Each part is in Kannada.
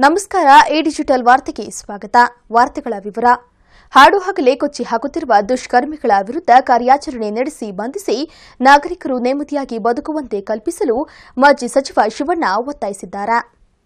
ನಮಸ್ಕಾರ ಎ ಡಿಜಿಟಲ್ ವಾರ್ತೆಗೆ ಸ್ವಾಗತ ವಾರ್ತೆಗಳ ವಿವರ ಹಾಡು ಹಗಲೇ ಕೊಚ್ಚಿ ಹಾಕುತ್ತಿರುವ ದುಷ್ಕರ್ಮಿಗಳ ವಿರುದ್ಧ ಕಾರ್ಯಾಚರಣೆ ನಡೆಸಿ ಬಂಧಿಸಿ ನಾಗರಿಕರು ನೆಮ್ಮದಿಯಾಗಿ ಬದುಕುವಂತೆ ಕಲ್ಪಿಸಲು ಮಾಜಿ ಸಚಿವ ಶಿವಣ್ಣ ಒತ್ತಾಯಿಸಿದ್ದಾರೆ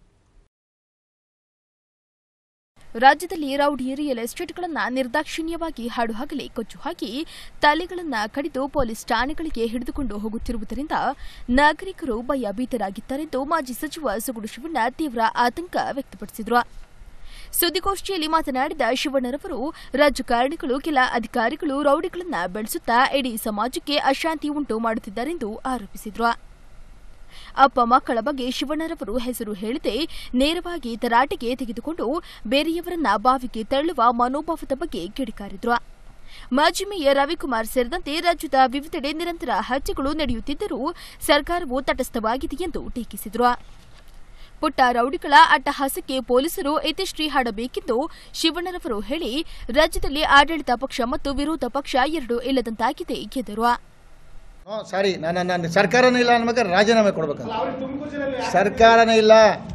ರಾಜ್ಯದಲ್ಲಿ ರೌಡಿ ರಿಯಲ್ ಎಸ್ಟೇಟ್ಗಳನ್ನು ನಿರ್ದಾಕ್ಷಿಣ್ಯವಾಗಿ ಹಾಡು ಹಗಲೇ ಕೊಚ್ಚು ಹಾಕಿ ತಲೆಗಳನ್ನು ಕಡಿದು ಪೊಲೀಸ್ ಠಾಣೆಗಳಿಗೆ ಹಿಡಿದುಕೊಂಡು ಹೋಗುತ್ತಿರುವುದರಿಂದ ನಾಗರಿಕರು ಭಯಭೀತರಾಗಿದ್ದಾರೆಂದು ಮಾಜಿ ಸಚಿವ ಸುಗುಡು ಶಿವಣ್ಣ ತೀವ್ರ ಆತಂಕ ವ್ಯಕ್ತಪಡಿಸಿದರು ಸುದ್ದಿಗೋಷ್ಠಿಯಲ್ಲಿ ಮಾತನಾಡಿದ ಶಿವಣ್ಣರವರು ರಾಜಕಾರಣಿಗಳು ಕೆಲ ಅಧಿಕಾರಿಗಳು ರೌಡಿಗಳನ್ನು ಬೆಳೆಸುತ್ತಾ ಇಡೀ ಸಮಾಜಕ್ಕೆ ಅಶಾಂತಿ ಉಂಟು ಮಾಡುತ್ತಿದ್ದಾರೆಂದು ಆರೋಪಿಸಿದರು ಅಪ್ಪ ಮಕ್ಕಳ ಬಗ್ಗೆ ಶಿವಣ್ಣರವರು ಹೆಸರು ಹೇಳದೆ ನೇರವಾಗಿ ತರಾಟೆಗೆ ತೆಗೆದುಕೊಂಡು ಬೇರೆಯವರನ್ನ ಬಾವಿಗೆ ತಳ್ಳುವ ಮನೋಭಾವದ ಬಗ್ಗೆ ಕಿಡಿಕಾರಿದ್ರು ಮಾಜಿ ಮೇಯರ್ ರವಿಕುಮಾರ್ ಸೇರಿದಂತೆ ರಾಜ್ಯದ ವಿವಿಧೆಡೆ ನಿರಂತರ ಹತ್ಯೆಗಳು ನಡೆಯುತ್ತಿದ್ದರೂ ಸರ್ಕಾರವು ತಟಸ್ಥವಾಗಿದೆ ಎಂದು ಟೀಕಿಸಿದರು ಪುಟ್ಟ ರೌಡಿಗಳ ಅಟ್ಟಹಾಸಕ್ಕೆ ಪೊಲೀಸರು ಇತಿಶ್ರೀ ಹಾಡಬೇಕೆಂದು ಶಿವಣ್ಣರವರು ಹೇಳಿ ರಾಜ್ಯದಲ್ಲಿ ಆಡಳಿತ ಪಕ್ಷ ಮತ್ತು ವಿರೋಧ ಪಕ್ಷ ಎರಡೂ ಇಲ್ಲದಂತಾಗಿದೆ ಎಂದರು ಹ್ಞೂ ಸಾರಿ ನಾನು ನಾನು ಸರ್ಕಾರನೇ ಇಲ್ಲ ಅನ್ಬೇಕಾದ್ರೆ ರಾಜೀನಾಮೆ ಕೊಡ್ಬೇಕು ಸರ್ಕಾರನೇ ಇಲ್ಲ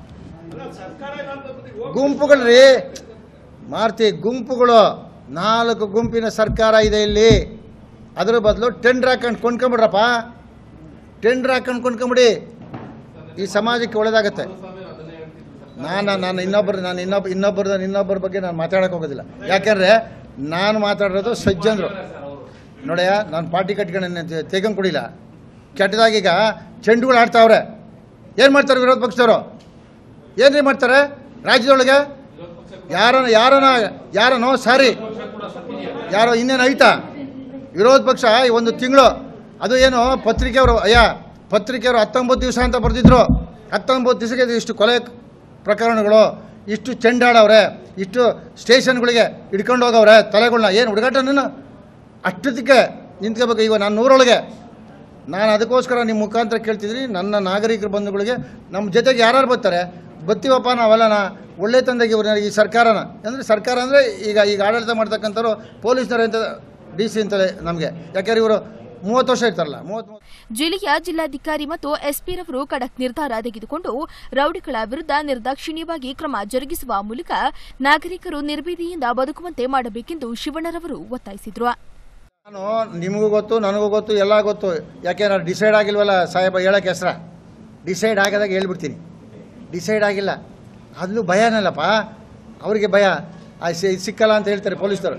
ಗುಂಪುಗಳು ರೀ ಮಾರ್ತಿ ಗುಂಪುಗಳು ನಾಲ್ಕು ಗುಂಪಿನ ಸರ್ಕಾರ ಇದೆ ಇಲ್ಲಿ ಅದ್ರ ಬದಲು ಟೆಂಡ್ರ್ ಹಾಕೊಂಡು ಕೊಂಡ್ಕೊಂಬಿಡ್ರಪ್ಪ ಟೆಂಡ್ರ್ ಹಾಕೊಂಡು ಕೊಂಡ್ಕೊಂಬಿಡಿ ಈ ಸಮಾಜಕ್ಕೆ ಒಳ್ಳೇದಾಗತ್ತೆ ನಾನು ನಾನು ಇನ್ನೊಬ್ಬರು ನಾನು ಇನ್ನೊಬ್ಬ ಇನ್ನೊಬ್ಬರ ಇನ್ನೊಬ್ಬರ ಬಗ್ಗೆ ನಾನು ಮಾತಾಡೋಕೆ ಹೋಗೋದಿಲ್ಲ ಯಾಕೆಂದರೆ ನಾನು ಮಾತಾಡೋದು ಸಜ್ಜಂದ್ರು ನೋಡಯ್ಯ ನಾನು ಪಾರ್ಟಿ ಕಟ್ಕೊಂಡು ತೆಗಂಗೆ ಕುಡಿಲ್ಲ ಕೆಟ್ಟದಾಗೀಗ ಚೆಂಡುಗಳು ಆಡ್ತಾವ್ರೆ ಏನು ಮಾಡ್ತಾರೆ ವಿರೋಧ ಪಕ್ಷದವರು ಏನ್ರಿ ಮಾಡ್ತಾರೆ ರಾಜ್ಯದೊಳಗೆ ಯಾರನ ಯಾರನ ಯಾರನೋ ಸಾರಿ ಯಾರೋ ಇನ್ನೇನು ಐತಾ ವಿರೋಧ ಪಕ್ಷ ಈ ಒಂದು ತಿಂಗಳು ಅದು ಏನು ಪತ್ರಿಕೆಯವರು ಅಯ್ಯ ಪತ್ರಿಕೆಯವರು ಹತ್ತೊಂಬತ್ತು ದಿವಸ ಅಂತ ಬರೆದಿದ್ರು ಹತ್ತೊಂಬತ್ತು ದಿವಸಕ್ಕೆ ಇಷ್ಟು ಕೊಲೆ ಪ್ರಕರಣಗಳು ಇಷ್ಟು ಚೆಂಡಾಡವ್ರೆ ಇಷ್ಟು ಸ್ಟೇಷನ್ಗಳಿಗೆ ಹಿಡ್ಕೊಂಡು ಹೋಗವ್ರೆ ತಲೆಗಳನ್ನ ಏನು ಹುಡುಗಾಟ ನೀನು ಅಷ್ಟೊತ್ತಿಗೆ ನಿಂತ್ಕೋಬೇಕು ಈಗ ನಾನು ನೂರೊಳಗೆ ನಾನು ಅದಕ್ಕೋಸ್ಕರ ನಿಮ್ಮ ಮುಖಾಂತರ ಕೇಳ್ತಿದ್ದೀನಿ ನನ್ನ ನಾಗರಿಕರ ಬಂಧುಗಳಿಗೆ ನಮ್ಮ ಜೊತೆಗೆ ಯಾರ್ಯಾರು ಬರ್ತಾರೆ ಬತ್ತೀವಪ್ಪ ನಾವೆಲ್ಲನ ಒಳ್ಳೆ ತಂದೆಗೆ ಇವ್ರನ್ನ ಈ ಸರ್ಕಾರನ ಅಂದರೆ ಸರ್ಕಾರ ಅಂದರೆ ಈಗ ಈಗ ಆಡಳಿತ ಮಾಡ್ತಕ್ಕಂಥವ್ರು ಪೊಲೀಸ್ನವ್ರು ಅಂತ ಡಿ ಸಿ ಅಂತಲೇ ನಮಗೆ ಯಾಕೆಂದ್ರೆ ಇವರು ಮೂವತ್ತು ವರ್ಷ ಇರ್ತಾರಲ್ಲ ಮೂವತ್ತು ಜಿಲ್ಲೆಯ ಜಿಲ್ಲಾಧಿಕಾರಿ ಮತ್ತು ಎಸ್ಪಿರವರು ಖಡಕ್ ನಿರ್ಧಾರ ತೆಗೆದುಕೊಂಡು ರೌಡಿಗಳ ವಿರುದ್ಧ ನಿರ್ದಾಕ್ಷಿಣ್ಯವಾಗಿ ಕ್ರಮ ಜರುಗಿಸುವ ಮೂಲಕ ನಾಗರಿಕರು ನಿರ್ಭೀತಿಯಿಂದ ಬದುಕುವಂತೆ ಮಾಡಬೇಕೆಂದು ಶಿವಣ್ಣರವರು ಒತ್ತಾಯಿಸಿದರು ನಾನು ನಿಮಗೂ ಗೊತ್ತು ನನಗೂ ಗೊತ್ತು ಎಲ್ಲ ಗೊತ್ತು ಯಾಕೆ ನಾನು ಡಿಸೈಡ್ ಆಗಿಲ್ವಲ್ಲ ಸಾಹೇಬ ಹೇಳಕ್ಕೆ ಹೆಸ್ರ ಡಿಸೈಡ್ ಆಗದಾಗ ಹೇಳ್ಬಿಡ್ತೀನಿ ಡಿಸೈಡ್ ಆಗಿಲ್ಲ ಅದು ಭಯನಲ್ಲಪ್ಪ ಅವರಿಗೆ ಭಯ ಆ ಸಿ- ಸಿಕ್ಕಲ್ಲ ಅಂತ ಹೇಳ್ತಾರೆ ಪೊಲೀಸರು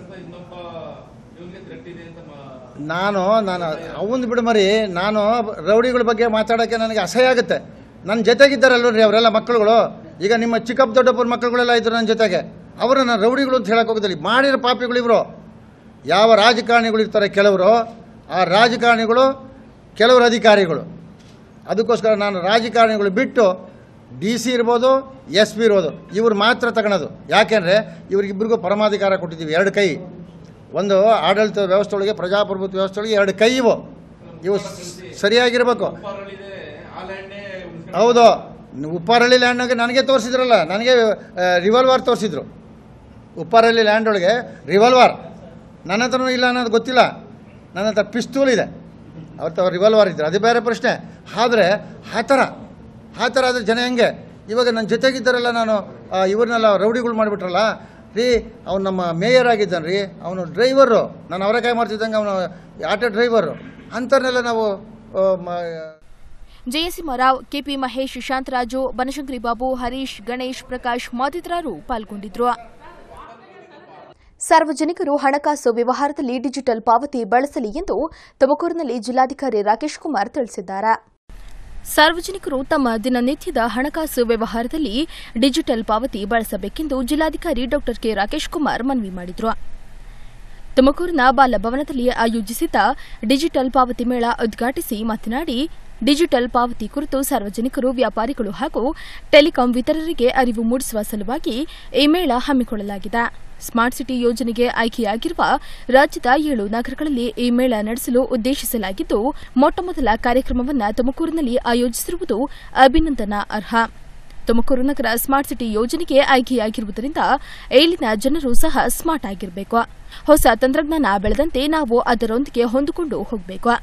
ನಾನು ನಾನು ಅವನ್ ಬಿಡು ಮರಿ ನಾನು ರೌಡಿಗಳ ಬಗ್ಗೆ ಮಾತಾಡೋಕ್ಕೆ ನನಗೆ ಅಸಹ್ಯ ಆಗುತ್ತೆ ನನ್ನ ಜೊತೆಗಿದ್ದಾರಲ್ರಿ ಅವರೆಲ್ಲ ಮಕ್ಕಳುಗಳು ಈಗ ನಿಮ್ಮ ಚಿಕ್ಕಪ್ಪ ದೊಡ್ಡಪ್ಪನ ಮಕ್ಕಳುಗಳೆಲ್ಲ ಇದ್ರು ನನ್ನ ಜೊತೆಗೆ ಅವರು ನಾನು ರೌಡಿಗಳು ಅಂತ ಹೇಳಕ್ಕೆ ಹೋಗೋದಿಲ್ಲ ಮಾಡಿರೋ ಪಾಪಿಗಳು ಇವರು ಯಾವ ರಾಜಕಾರಣಿಗಳು ಇರ್ತಾರೆ ಕೆಲವರು ಆ ರಾಜಕಾರಣಿಗಳು ಕೆಲವರು ಅಧಿಕಾರಿಗಳು ಅದಕ್ಕೋಸ್ಕರ ನಾನು ರಾಜಕಾರಣಿಗಳು ಬಿಟ್ಟು ಡಿ ಸಿ ಇರ್ಬೋದು ಎಸ್ ಪಿ ಇರ್ಬೋದು ಇವ್ರು ಮಾತ್ರ ತಗೊಳೋದು ಯಾಕೆಂದರೆ ಇವ್ರಿಗಿಬ್ಬರಿಗೂ ಪರಮಾಧಿಕಾರ ಕೊಟ್ಟಿದ್ದೀವಿ ಎರಡು ಕೈ ಒಂದು ಆಡಳಿತ ವ್ಯವಸ್ಥೆ ಒಳಗೆ ಪ್ರಜಾಪ್ರಭುತ್ವ ವ್ಯವಸ್ಥೆ ಒಳಗೆ ಎರಡು ಕೈ ಇವು ಇವು ಸ್- ಸರಿಯಾಗಿರ್ಬೇಕು ಹೌದು ಉಪ್ಪಾರಳ್ಳಿ ಲ್ಯಾಂಡ್ನಾಗೆ ನನಗೆ ತೋರಿಸಿದ್ರಲ್ಲ ನನಗೆ ರಿವಾಲ್ವರ್ ತೋರಿಸಿದ್ರು ಉಪ್ಪಾರಳ್ಳಿ ಲ್ಯಾಂಡ್ ಒಳಗೆ ರಿವಾಲ್ವರ್ ನನ್ನ ಹತ್ರನೂ ಇಲ್ಲ ಅನ್ನೋದು ಗೊತ್ತಿಲ್ಲ ನನ್ನ ಹತ್ರ ಪಿಸ್ತೂಲ್ ಇದೆ ಅವತ್ತು ಅವ್ರು ರಿವಾಲ್ವರ್ ಇದ್ರು ಅದು ಬೇರೆ ಪ್ರಶ್ನೆ ಆದರೆ ಆ ಥರ ಆ ಥರ ಆದರೆ ಜನ ಹೆಂಗೆ ಇವಾಗ ನನ್ನ ಜೊತೆಗಿದ್ದಾರಲ್ಲ ನಾನು ಆ, ಇವ್ರನ್ನೆಲ್ಲ ರೌಡಿಗಳು ಮಾಡಿಬಿಟ್ರಲ್ಲ ರೀ ಅವ್ನು ನಮ್ಮ ಮೇಯರ್ ಆಗಿದ್ದಾನೆ ರೀ ಅವನು ಡ್ರೈವರು ನಾನು ಅವರೇಕಾಯಿ ಮಾಡ್ತಿದ್ದಂಗೆ ಅವನು ಆಟೋ ಡ್ರೈವರು ಅಂಥವ್ರನ್ನೆಲ್ಲ ನಾವು ಆ, ಮ- ಜಯಸಿಂಹರಾವ್ ಕೆಪಿ ಮಹೇಶ್ ಶಾಂತರಾಜು ಬನಶಂಕರಿ ಬಾಬು ಹರೀಶ್ ಗಣೇಶ್ ಪ್ರಕಾಶ್ ಮತ್ತಿತರರು ಪಾಲ್ಗೊಂಡಿದ್ರು ಸಾರ್ವಜನಿಕರು ಹಣಕಾಸು ವ್ಯವಹಾರದಲ್ಲಿ ಡಿಜಿಟಲ್ ಪಾವತಿ ಬಳಸಲಿ ಎಂದು ತುಮಕೂರಿನಲ್ಲಿ ಜಿಲ್ಲಾಧಿಕಾರಿ ರಾಕೇಶ್ ಕುಮಾರ್ ತಿಳಿಸಿದ್ದಾರೆ ಸಾರ್ವಜನಿಕರು ತಮ್ಮ ದಿನನಿತ್ಯದ ಹಣಕಾಸು ವ್ಯವಹಾರದಲ್ಲಿ ಡಿಜಿಟಲ್ ಪಾವತಿ ಬಳಸಬೇಕೆಂದು ಜಿಲ್ಲಾಧಿಕಾರಿ ಡಾ ಕೆ ರಾಕೇಶ್ ಕುಮಾರ್ ಮನವಿ ಮಾಡಿದರು ತುಮಕೂರಿನ ಬಾಲಭವನದಲ್ಲಿ ಆಯೋಜಿಸಿದ್ದ ಡಿಜಿಟಲ್ ಪಾವತಿ ಮೇಳ ಉದ್ಘಾಟಿಸಿ ಮಾತನಾಡಿ ಡಿಜಿಟಲ್ ಪಾವತಿ ಕುರಿತು ಸಾರ್ವಜನಿಕರು ವ್ಯಾಪಾರಿಗಳು ಹಾಗೂ ಟೆಲಿಕಾಂ ವಿತರರಿಗೆ ಅರಿವು ಮೂಡಿಸುವ ಸಲುವಾಗಿ ಈ ಮೇಳ ಹಮ್ಮಿಕೊಳ್ಳಲಾಗಿದೆ ಸ್ಮಾರ್ಟ್ ಸಿಟಿ ಯೋಜನೆಗೆ ಆಯ್ಕೆಯಾಗಿರುವ ರಾಜ್ಯದ ಏಳು ನಗರಗಳಲ್ಲಿ ಈ ಮೇಳ ನಡೆಸಲು ಉದ್ದೇಶಿಸಲಾಗಿದ್ದು ಮೊಟ್ಟಮೊದಲ ಕಾರ್ಯಕ್ರಮವನ್ನು ತುಮಕೂರಿನಲ್ಲಿ ಆಯೋಜಿಸಿರುವುದು ಅಭಿನಂದನಾ ಅರ್ಹ ತುಮಕೂರು ನಗರ ಸ್ಮಾರ್ಟ್ ಸಿಟಿ ಯೋಜನೆಗೆ ಆಯ್ಕೆಯಾಗಿರುವುದರಿಂದ ಇಲ್ಲಿನ ಜನರು ಸಹ ಸ್ಮಾರ್ಟ್ ಆಗಿರಬೇಕು ಹೊಸ ತಂತ್ರಜ್ಞಾನ ಬೆಳೆದಂತೆ ನಾವು ಅದರೊಂದಿಗೆ ಹೊಂದಿಕೊಂಡು ಹೋಗಬೇಕು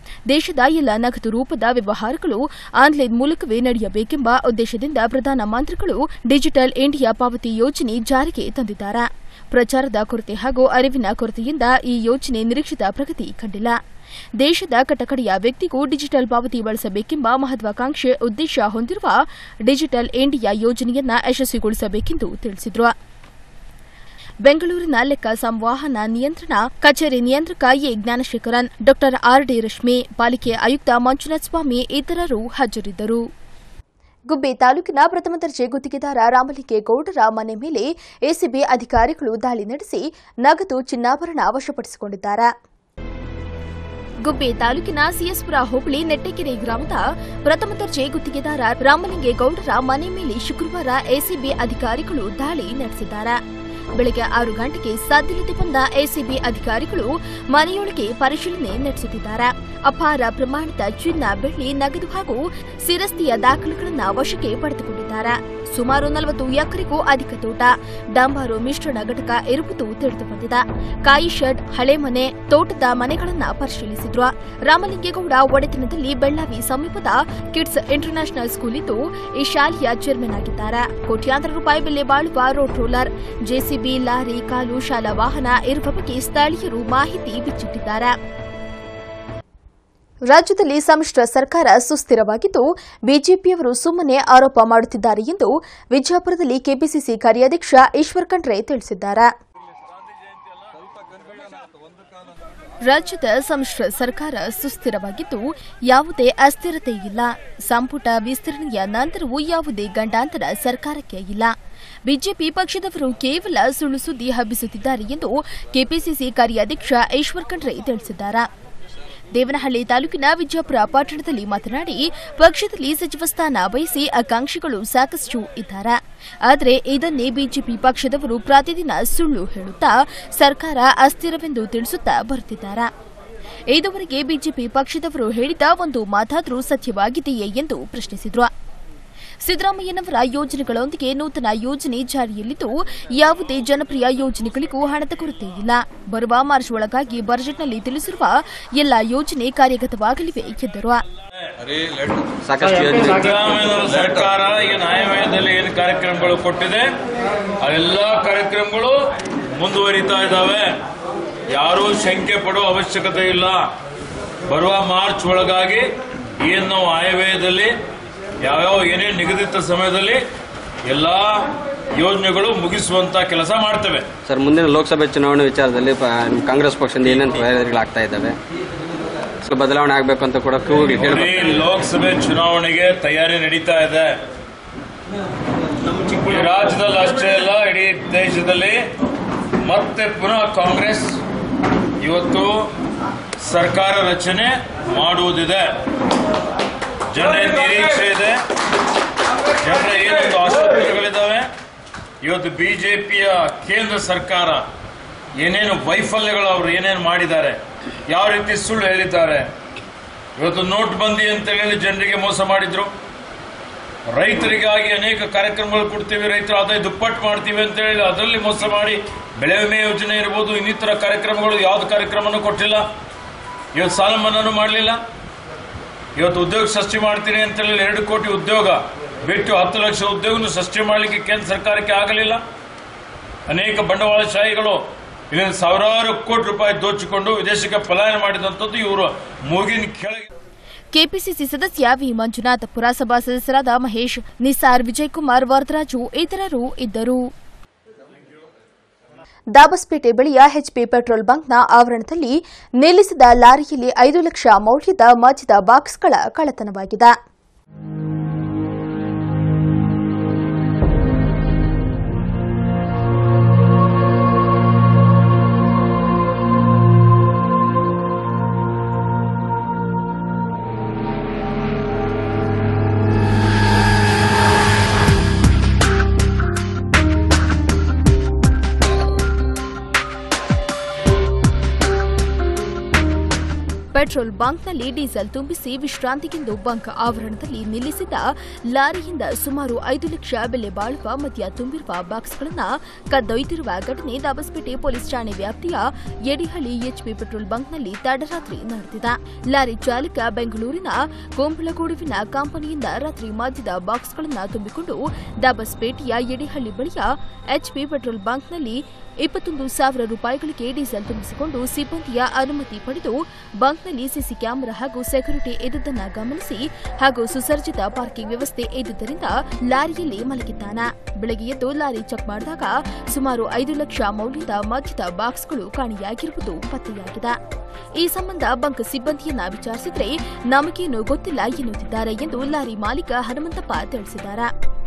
ದೇಶದ ಎಲ್ಲ ನಗದು ರೂಪದ ವ್ಯವಹಾರಗಳು ಆನ್ಲೈನ್ ಮೂಲಕವೇ ನಡೆಯಬೇಕೆಂಬ ಉದ್ದೇಶದಿಂದ ಪ್ರಧಾನಮಂತ್ರಿಗಳು ಡಿಜಿಟಲ್ ಇಂಡಿಯಾ ಪಾವತಿ ಯೋಜನೆ ಜಾರಿಗೆ ತಂದಿದ್ದಾರೆ ಪ್ರಚಾರದ ಕೊರತೆ ಹಾಗೂ ಅರಿವಿನ ಕೊರತೆಯಿಂದ ಈ ಯೋಜನೆ ನಿರೀಕ್ಷಿತ ಪ್ರಗತಿ ಕಂಡಿಲ್ಲ ದೇಶದ ಕಟಕಡೆಯ ವ್ಯಕ್ತಿಗೂ ಡಿಜಿಟಲ್ ಪಾವತಿ ಬಳಸಬೇಕೆಂಬ ಮಹತ್ವಾಕಾಂಕ್ಷೆ ಉದ್ದೇಶ ಹೊಂದಿರುವ ಡಿಜಿಟಲ್ ಇಂಡಿಯಾ ಯೋಜನೆಯನ್ನ ಯಶಸ್ವಿಗೊಳಿಸಬೇಕೆಂದು ತಿಳಿಸಿದರು ಬೆಂಗಳೂರಿನ ಲೆಕ್ಕ ಸಂವಹನ ನಿಯಂತ್ರಣ ಕಚೇರಿ ನಿಯಂತ್ರಕ ಎ ಜ್ಞಾನಶೇಖರನ್ ಡಾ ಆರ್ ಡಿ ರಶ್ಮಿ ಪಾಲಿಕೆ ಆಯುಕ್ತ ಮಂಜುನಾಥ ಸ್ವಾಮಿ ಇತರರು ಹಾಜರಿದ್ದರು ಗುಬ್ಬಿ ತಾಲೂಕಿನ ಪ್ರಥಮ ದರ್ಜೆ ಗುತ್ತಿಗೆದಾರ ರಾಮಲಿಂಗೇಗೌಡರ ಮನೆ ಮೇಲೆ ಎಸಿಬಿ ಅಧಿಕಾರಿಗಳು ದಾಳಿ ನಡೆಸಿ ನಗದು ಚಿನ್ನಾಭರಣ ವಶಪಡಿಸಿಕೊಂಡಿದ್ದಾರೆ ಗುಬ್ಬಿ ತಾಲೂಕಿನ ಸಿಎಸ್ಪುರ ಹೋಬಳಿ ನೆಟ್ಟಕೆರೆ ಗ್ರಾಮದ ಪ್ರಥಮ ದರ್ಜೆ ಗುತ್ತಿಗೆದಾರ ರಾಮಲಿಂಗೇಗೌಡರ ಮನೆ ಮೇಲೆ ಶುಕ್ರವಾರ ಎಸಿಬಿ ಅಧಿಕಾರಿಗಳು ದಾಳಿ ನಡೆಸಿದ್ದಾರೆ ಬೆಳಗ್ಗೆ ಆರು ಗಂಟೆಗೆ ಸದ್ದಿಲ್ಲದೆ ಬಂದ ಎಸಿಬಿ ಅಧಿಕಾರಿಗಳು ಮನೆಯೊಳಗೆ ಪರಿಶೀಲನೆ ನಡೆಸುತ್ತಿದ್ದಾರೆ ಅಪಾರ ಪ್ರಮಾಣದ ಚಿನ್ನ ಬೆಳ್ಳಿ ನಗದು ಹಾಗೂ ಸಿರಸ್ತಿಯ ದಾಖಲೆಗಳನ್ನು ವಶಕ್ಕೆ ಪಡೆದುಕೊಂಡಿದ್ದಾರೆ ಸುಮಾರು ನಲವತ್ತು ಎಕರೆಗೂ ಅಧಿಕ ತೋಟ ಡಂಬಾರು ಮಿಶ್ರಣ ಘಟಕ ಇರುವುದು ತಿಳಿದು ಬಂದಿದೆ ಕಾಯಿ ಶೆಡ್ ಹಳೆ ಮನೆ ತೋಟದ ಮನೆಗಳನ್ನ ಪರಿಶೀಲಿಸಿದ್ರು ರಾಮಲಿಂಗೇಗೌಡ ಒಡೆತನದಲ್ಲಿ ಬೆಳ್ಳಾವಿ ಸಮೀಪದ ಕಿಡ್ಸ್ ಇಂಟರ್ನ್ಯಾಷನಲ್ ಸ್ಕೂಲ್ ಇದ್ದು ಈ ಶಾಲೆಯ ಚೇರ್ಮನ್ ಆಗಿದ್ದಾರೆ ಕೋಟ್ಯಾಂತರ ರೂಪಾಯಿ ಬೆಲೆ ಬಾಳುವ ರೋಡ್ ರೋಲರ್ ಜೆಸಿಬಿ ಲಾರಿ ಕಾಲು ಶಾಲಾ ವಾಹನ ಇರುವ ಬಗ್ಗೆ ಸ್ಥಳೀಯರು ಮಾಹಿತಿ ಬಿಚ್ಚಿಟ್ಟಿದ್ದಾರೆ ರಾಜ್ಯದಲ್ಲಿ ಸಮ್ಮಿಶ್ರ ಸರ್ಕಾರ ಸುಸ್ಥಿರವಾಗಿದ್ದು ಬಿಜೆಪಿಯವರು ಸುಮ್ಮನೆ ಆರೋಪ ಮಾಡುತ್ತಿದ್ದಾರೆ ಎಂದು ವಿಜಯಪುರದಲ್ಲಿ ಕೆಪಿಸಿಸಿ ಕಾರ್ಯಾಧ್ಯಕ್ಷ ಈಶ್ವರ್ ಖಂಡ್ರೆ ತಿಳಿಸಿದ್ದಾರೆ ರಾಜ್ಯದ ಸಮ್ಮಿಶ್ರ ಸರ್ಕಾರ ಸುಸ್ಥಿರವಾಗಿದ್ದು ಯಾವುದೇ ಅಸ್ಥಿರತೆ ಇಲ್ಲ ಸಂಪುಟ ವಿಸ್ತರಣೆಯ ನಂತರವೂ ಯಾವುದೇ ಗಂಡಾಂತರ ಸರ್ಕಾರಕ್ಕೆ ಇಲ್ಲ ಬಿಜೆಪಿ ಪಕ್ಷದವರು ಕೇವಲ ಸುಳ್ಳು ಸುದ್ದಿ ಹಬ್ಬಿಸುತ್ತಿದ್ದಾರೆ ಎಂದು ಕೆಪಿಸಿಸಿ ಕಾರ್ಯಾಧ್ಯಕ್ಷ ಈಶ್ವರ್ ಖಂಡ್ರೆ ತಿಳಿಸಿದ್ದಾರೆ ದೇವನಹಳ್ಳಿ ತಾಲೂಕಿನ ವಿಜಯಪುರ ಪಟ್ಟಣದಲ್ಲಿ ಮಾತನಾಡಿ ಪಕ್ಷದಲ್ಲಿ ಸಚಿವ ಸ್ಥಾನ ಬಯಸಿ ಆಕಾಂಕ್ಷಿಗಳು ಸಾಕಷ್ಟು ಇದ್ದಾರೆ ಆದರೆ ಇದನ್ನೇ ಬಿಜೆಪಿ ಪಕ್ಷದವರು ಪ್ರತಿದಿನ ಸುಳ್ಳು ಹೇಳುತ್ತಾ ಸರ್ಕಾರ ಅಸ್ಥಿರವೆಂದು ತಿಳಿಸುತ್ತಾ ಬರುತ್ತಿದ್ದಾರೆ ಇದುವರೆಗೆ ಬಿಜೆಪಿ ಪಕ್ಷದವರು ಹೇಳಿದ ಒಂದು ಮಾತಾದರೂ ಸತ್ಯವಾಗಿದೆಯೇ ಎಂದು ಪ್ರಶ್ನಿಸಿದರು ಸಿದ್ದರಾಮಯ್ಯನವರ ಯೋಜನೆಗಳೊಂದಿಗೆ ನೂತನ ಯೋಜನೆ ಜಾರಿಯಲ್ಲಿದ್ದು ಯಾವುದೇ ಜನಪ್ರಿಯ ಯೋಜನೆಗಳಿಗೂ ಹಣದ ಕೊರತೆ ಇಲ್ಲ ಬರುವ ಮಾರ್ಚ್ ಒಳಗಾಗಿ ಬಜೆಟ್ನಲ್ಲಿ ತಿಳಿಸಿರುವ ಎಲ್ಲ ಯೋಜನೆ ಕಾರ್ಯಗತವಾಗಲಿವೆ ಎಂದರು ಸಾಕಷ್ಟು ಯೋಜನೆ ಸಿದ್ದರಾಮಯ್ಯನವರ ಸರ್ಕಾರ ಏನು ಆಯವ್ಯಯದಲ್ಲಿ ಏನು ಕಾರ್ಯಕ್ರಮಗಳು ಕೊಟ್ಟಿದೆ ಆ ಎಲ್ಲ ಕಾರ್ಯಕ್ರಮಗಳು ಮುಂದುವರಿತಾ ಇದ್ದಾವೆ ಯಾರೂ ಶಂಕೆ ಪಡುವ ಅವಶ್ಯಕತೆ ಇಲ್ಲ ಬರುವ ಮಾರ್ಚ್ ಒಳಗಾಗಿ ಏನು ನಾವು ಆಯವ್ಯಯದಲ್ಲಿ ಯಾವ್ಯಾವ ಏನೇನು ನಿಗದಿತ ಸಮಯದಲ್ಲಿ ಎಲ್ಲಾ ಯೋಜನೆಗಳು ಮುಗಿಸುವಂತ ಕೆಲಸ ಮಾಡ್ತೇವೆ ಸರ್ ಮುಂದಿನ ಲೋಕಸಭೆ ಚುನಾವಣೆ ವಿಚಾರದಲ್ಲಿ ಪ- ನಿಮ್ಮ ಕಾಂಗ್ರೆಸ್ ಪಕ್ಷದಿಂದ ಏನೇನು ತಯಾರಿಗಳಾಗ್ತಾ ಇದ್ದಾವೆ ಸ್ವಲ್ಪ ಬದಲಾವಣೆ ಆಗಬೇಕು ಅಂತ ಕೂಡ ಕೂಗಿ ಈ ಕೇಳಬೇಕು ಲೋಕಸಭೆ ಚುನಾವಣೆಗೆ ತಯಾರಿ ನಡೀತಾ ಇದೆ ಈ ರಾಜ್ಯದಲ್ಲಿ ಅಷ್ಟೇ ಅಲ್ಲ ಇಡೀ ದೇಶದಲ್ಲಿ ಮತ್ತೆ ಪುನಃ ಕಾಂಗ್ರೆಸ್ ಇವತ್ತು ಸರ್ಕಾರ ರಚನೆ ಮಾಡುವುದಿದೆ ಜನರ ನಿರೀಕ್ಷೆ ಇದೆ ಜನರ ಏನೊಂದು ಆಶೋತ್ತರಗಳಿದ್ದಾವೆ ಇವತ್ತು ಬಿಜೆಪಿಯ ಕೇಂದ್ರ ಸರ್ಕಾರ ಏನೇನು ವೈಫಲ್ಯಗಳು ಅವರು ಏನೇನು ಮಾಡಿದ್ದಾರೆ ಯಾವ ರೀತಿ ಸುಳ್ಳು ಹೇಳಿದ್ದಾರೆ ಇವತ್ತು ನೋಟ್ ಬಂದಿ ಅಂತ ಹೇಳಿ ಜನರಿಗೆ ಮೋಸ ಮಾಡಿದ್ರು ರೈತರಿಗಾಗಿ ಅನೇಕ ಕಾರ್ಯಕ್ರಮಗಳು ಕೊಡ್ತೀವಿ ರೈತರು ಆದಾಯ ದುಪ್ಪಟ್ಟು ಮಾಡ್ತೀವಿ ಅಂತ ಹೇಳಿ ಅದರಲ್ಲಿ ಮೋಸ ಮಾಡಿ ಬೆಳೆ ವಿಮೆ ಯೋಜನೆ ಇರ್ಬೋದು ಇನ್ನಿತರ ಕಾರ್ಯಕ್ರಮಗಳು ಯಾವ್ದು ಕಾರ್ಯಕ್ರಮನೂ ಕೊಟ್ಟಿಲ್ಲ ಇವತ್ತು ಸಾಲ ಮನ್ನಾನು ಮಾಡಲಿಲ್ಲ ಇವತ್ತು ಉದ್ಯೋಗ ಸೃಷ್ಟಿ ಮಾಡ್ತೀನಿ ಅಂತ ಹೇಳಿ ಎರಡು ಕೋಟಿ ಉದ್ಯೋಗ ಬಿಟ್ಟು ಹತ್ತು ಲಕ್ಷ ಉದ್ಯೋಗ ಸೃಷ್ಟಿ ಮಾಡಲಿಕ್ಕೆ ಕೇಂದ್ರ ಸರ್ಕಾರಕ್ಕೆ ಆಗಲಿಲ್ಲ ಅನೇಕ ಬಂಡವಾಳಶಾಹಿಗಳು ಇಲ್ಲಿಂದ ಸಾವಿರಾರು ಕೋಟಿ ರೂಪಾಯಿ ದೋಚಿಕೊಂಡು ವಿದೇಶಕ್ಕೆ ಪಲಾಯನ ಮಾಡಿದಂಥದ್ದು ಇವರು ಮೂಗಿನ ಕೆಳಗೆ ಕೆಪಿಸಿಸಿ ಸದಸ್ಯ ವಿ ಮಂಜುನಾಥ್ ಪುರಸಭಾ ಸದಸ್ಯರಾದ ಮಹೇಶ್ ನಿಸಾರ್ ವಿಜಯಕುಮಾರ್ ವರದರಾಜು ಇತರರು ಇದ್ದರು ದಾಬಸ್ಪೇಟೆ ಬಳಿಯ ಎಚ್ಪಿ ಪೆಟ್ರೋಲ್ ಬಂಕ್ನ ಆವರಣದಲ್ಲಿ ನಿಲ್ಲಿಸಿದ ಲಾರಿಯಲ್ಲಿ ಐದು ಲಕ್ಷ ಮೌಲ್ಯದ ಮದ್ಯದ ಬಾಕ್ಸ್ಗಳ ಕಳ್ಳತನವಾಗಿದೆ ಪೆಟ್ರೋಲ್ ಬಂಕ್ನಲ್ಲಿ ಡೀಸೆಲ್ ತುಂಬಿಸಿ ವಿಶ್ರಾಂತಿಗೆಂದು ಬಂಕ್ ಆವರಣದಲ್ಲಿ ನಿಲ್ಲಿಸಿದ್ದ ಲಾರಿಯಿಂದ ಸುಮಾರು ಐದು ಲಕ್ಷ ಬೆಲೆ ಬಾಳುವ ಮದ್ಯ ತುಂಬಿರುವ ಬಾಕ್ಸ್ಗಳನ್ನು ಕದ್ದೊಯ್ದಿರುವ ಘಟನೆ ದಾಬಸ್ಪೇಟೆ ಪೊಲೀಸ್ ಠಾಣೆ ವ್ಯಾಪ್ತಿಯ ಯಡಿಹಳ್ಳಿ ಎಚ್ಪಿ ಪೆಟ್ರೋಲ್ ಬಂಕ್ನಲ್ಲಿ ತಡರಾತ್ರಿ ನಡೆದಿದೆ ಲಾರಿ ಚಾಲಕ ಬೆಂಗಳೂರಿನ ಕೊಂಬಳಗೂಡುವಿನ ಕಂಪನಿಯಿಂದ ರಾತ್ರಿ ಮದ್ಯದ ಬಾಕ್ಸ್ಗಳನ್ನು ತುಂಬಿಕೊಂಡು ದಾಬಸ್ಪೇಟೆಯ ಯಡಿಹಳ್ಳಿ ಬಳಿಯ ಎಚ್ಪಿ ಪೆಟ್ರೋಲ್ ಬಂಕ್ನಲ್ಲಿ ಇಪ್ಪತ್ತೊಂದು ಸಾವಿರ ರೂಪಾಯಿಗಳಿಗೆ ಡೀಸೆಲ್ ತುಂಬಿಸಿಕೊಂಡು ಸಿಬ್ಬಂದಿಯ ಅನುಮತಿ ಪಡೆದು ಬಂಕ್ನಲ್ಲಿ ಸಿಸಿ ಕ್ಯಾಮೆರಾ ಹಾಗೂ ಸೆಕ್ಯೂರಿಟಿ ಇದ್ದುದನ್ನು ಗಮನಿಸಿ ಹಾಗೂ ಸುಸರ್ಜಿತ ಪಾರ್ಕಿಂಗ್ ವ್ಯವಸ್ಥೆ ಇದ್ದುದರಿಂದ ಲಾರಿಯಲ್ಲಿ ಮಲಗಿದ್ದಾನೆ ಬೆಳಗ್ಗೆ ಎದ್ದು ಲಾರಿ ಚೆಕ್ ಮಾಡಿದಾಗ ಸುಮಾರು ಐದು ಲಕ್ಷ ಮೌಲ್ಯದ ಮದ್ಯದ ಬಾಕ್ಸ್ಗಳು ಕಾಣೆಯಾಗಿರುವುದು ಪತ್ತೆಯಾಗಿದೆ ಈ ಸಂಬಂಧ ಬಂಕ್ ಸಿಬ್ಬಂದಿಯನ್ನ ವಿಚಾರಿಸಿದ್ರೆ ನಮಗೇನು ಗೊತ್ತಿಲ್ಲ ಎನ್ನುತ್ತಿದ್ದಾರೆ ಎಂದು ಲಾರಿ ಮಾಲೀಕ ಹನುಮಂತಪ್ಪ ತಿಳಿಸಿದ್ದಾರೆ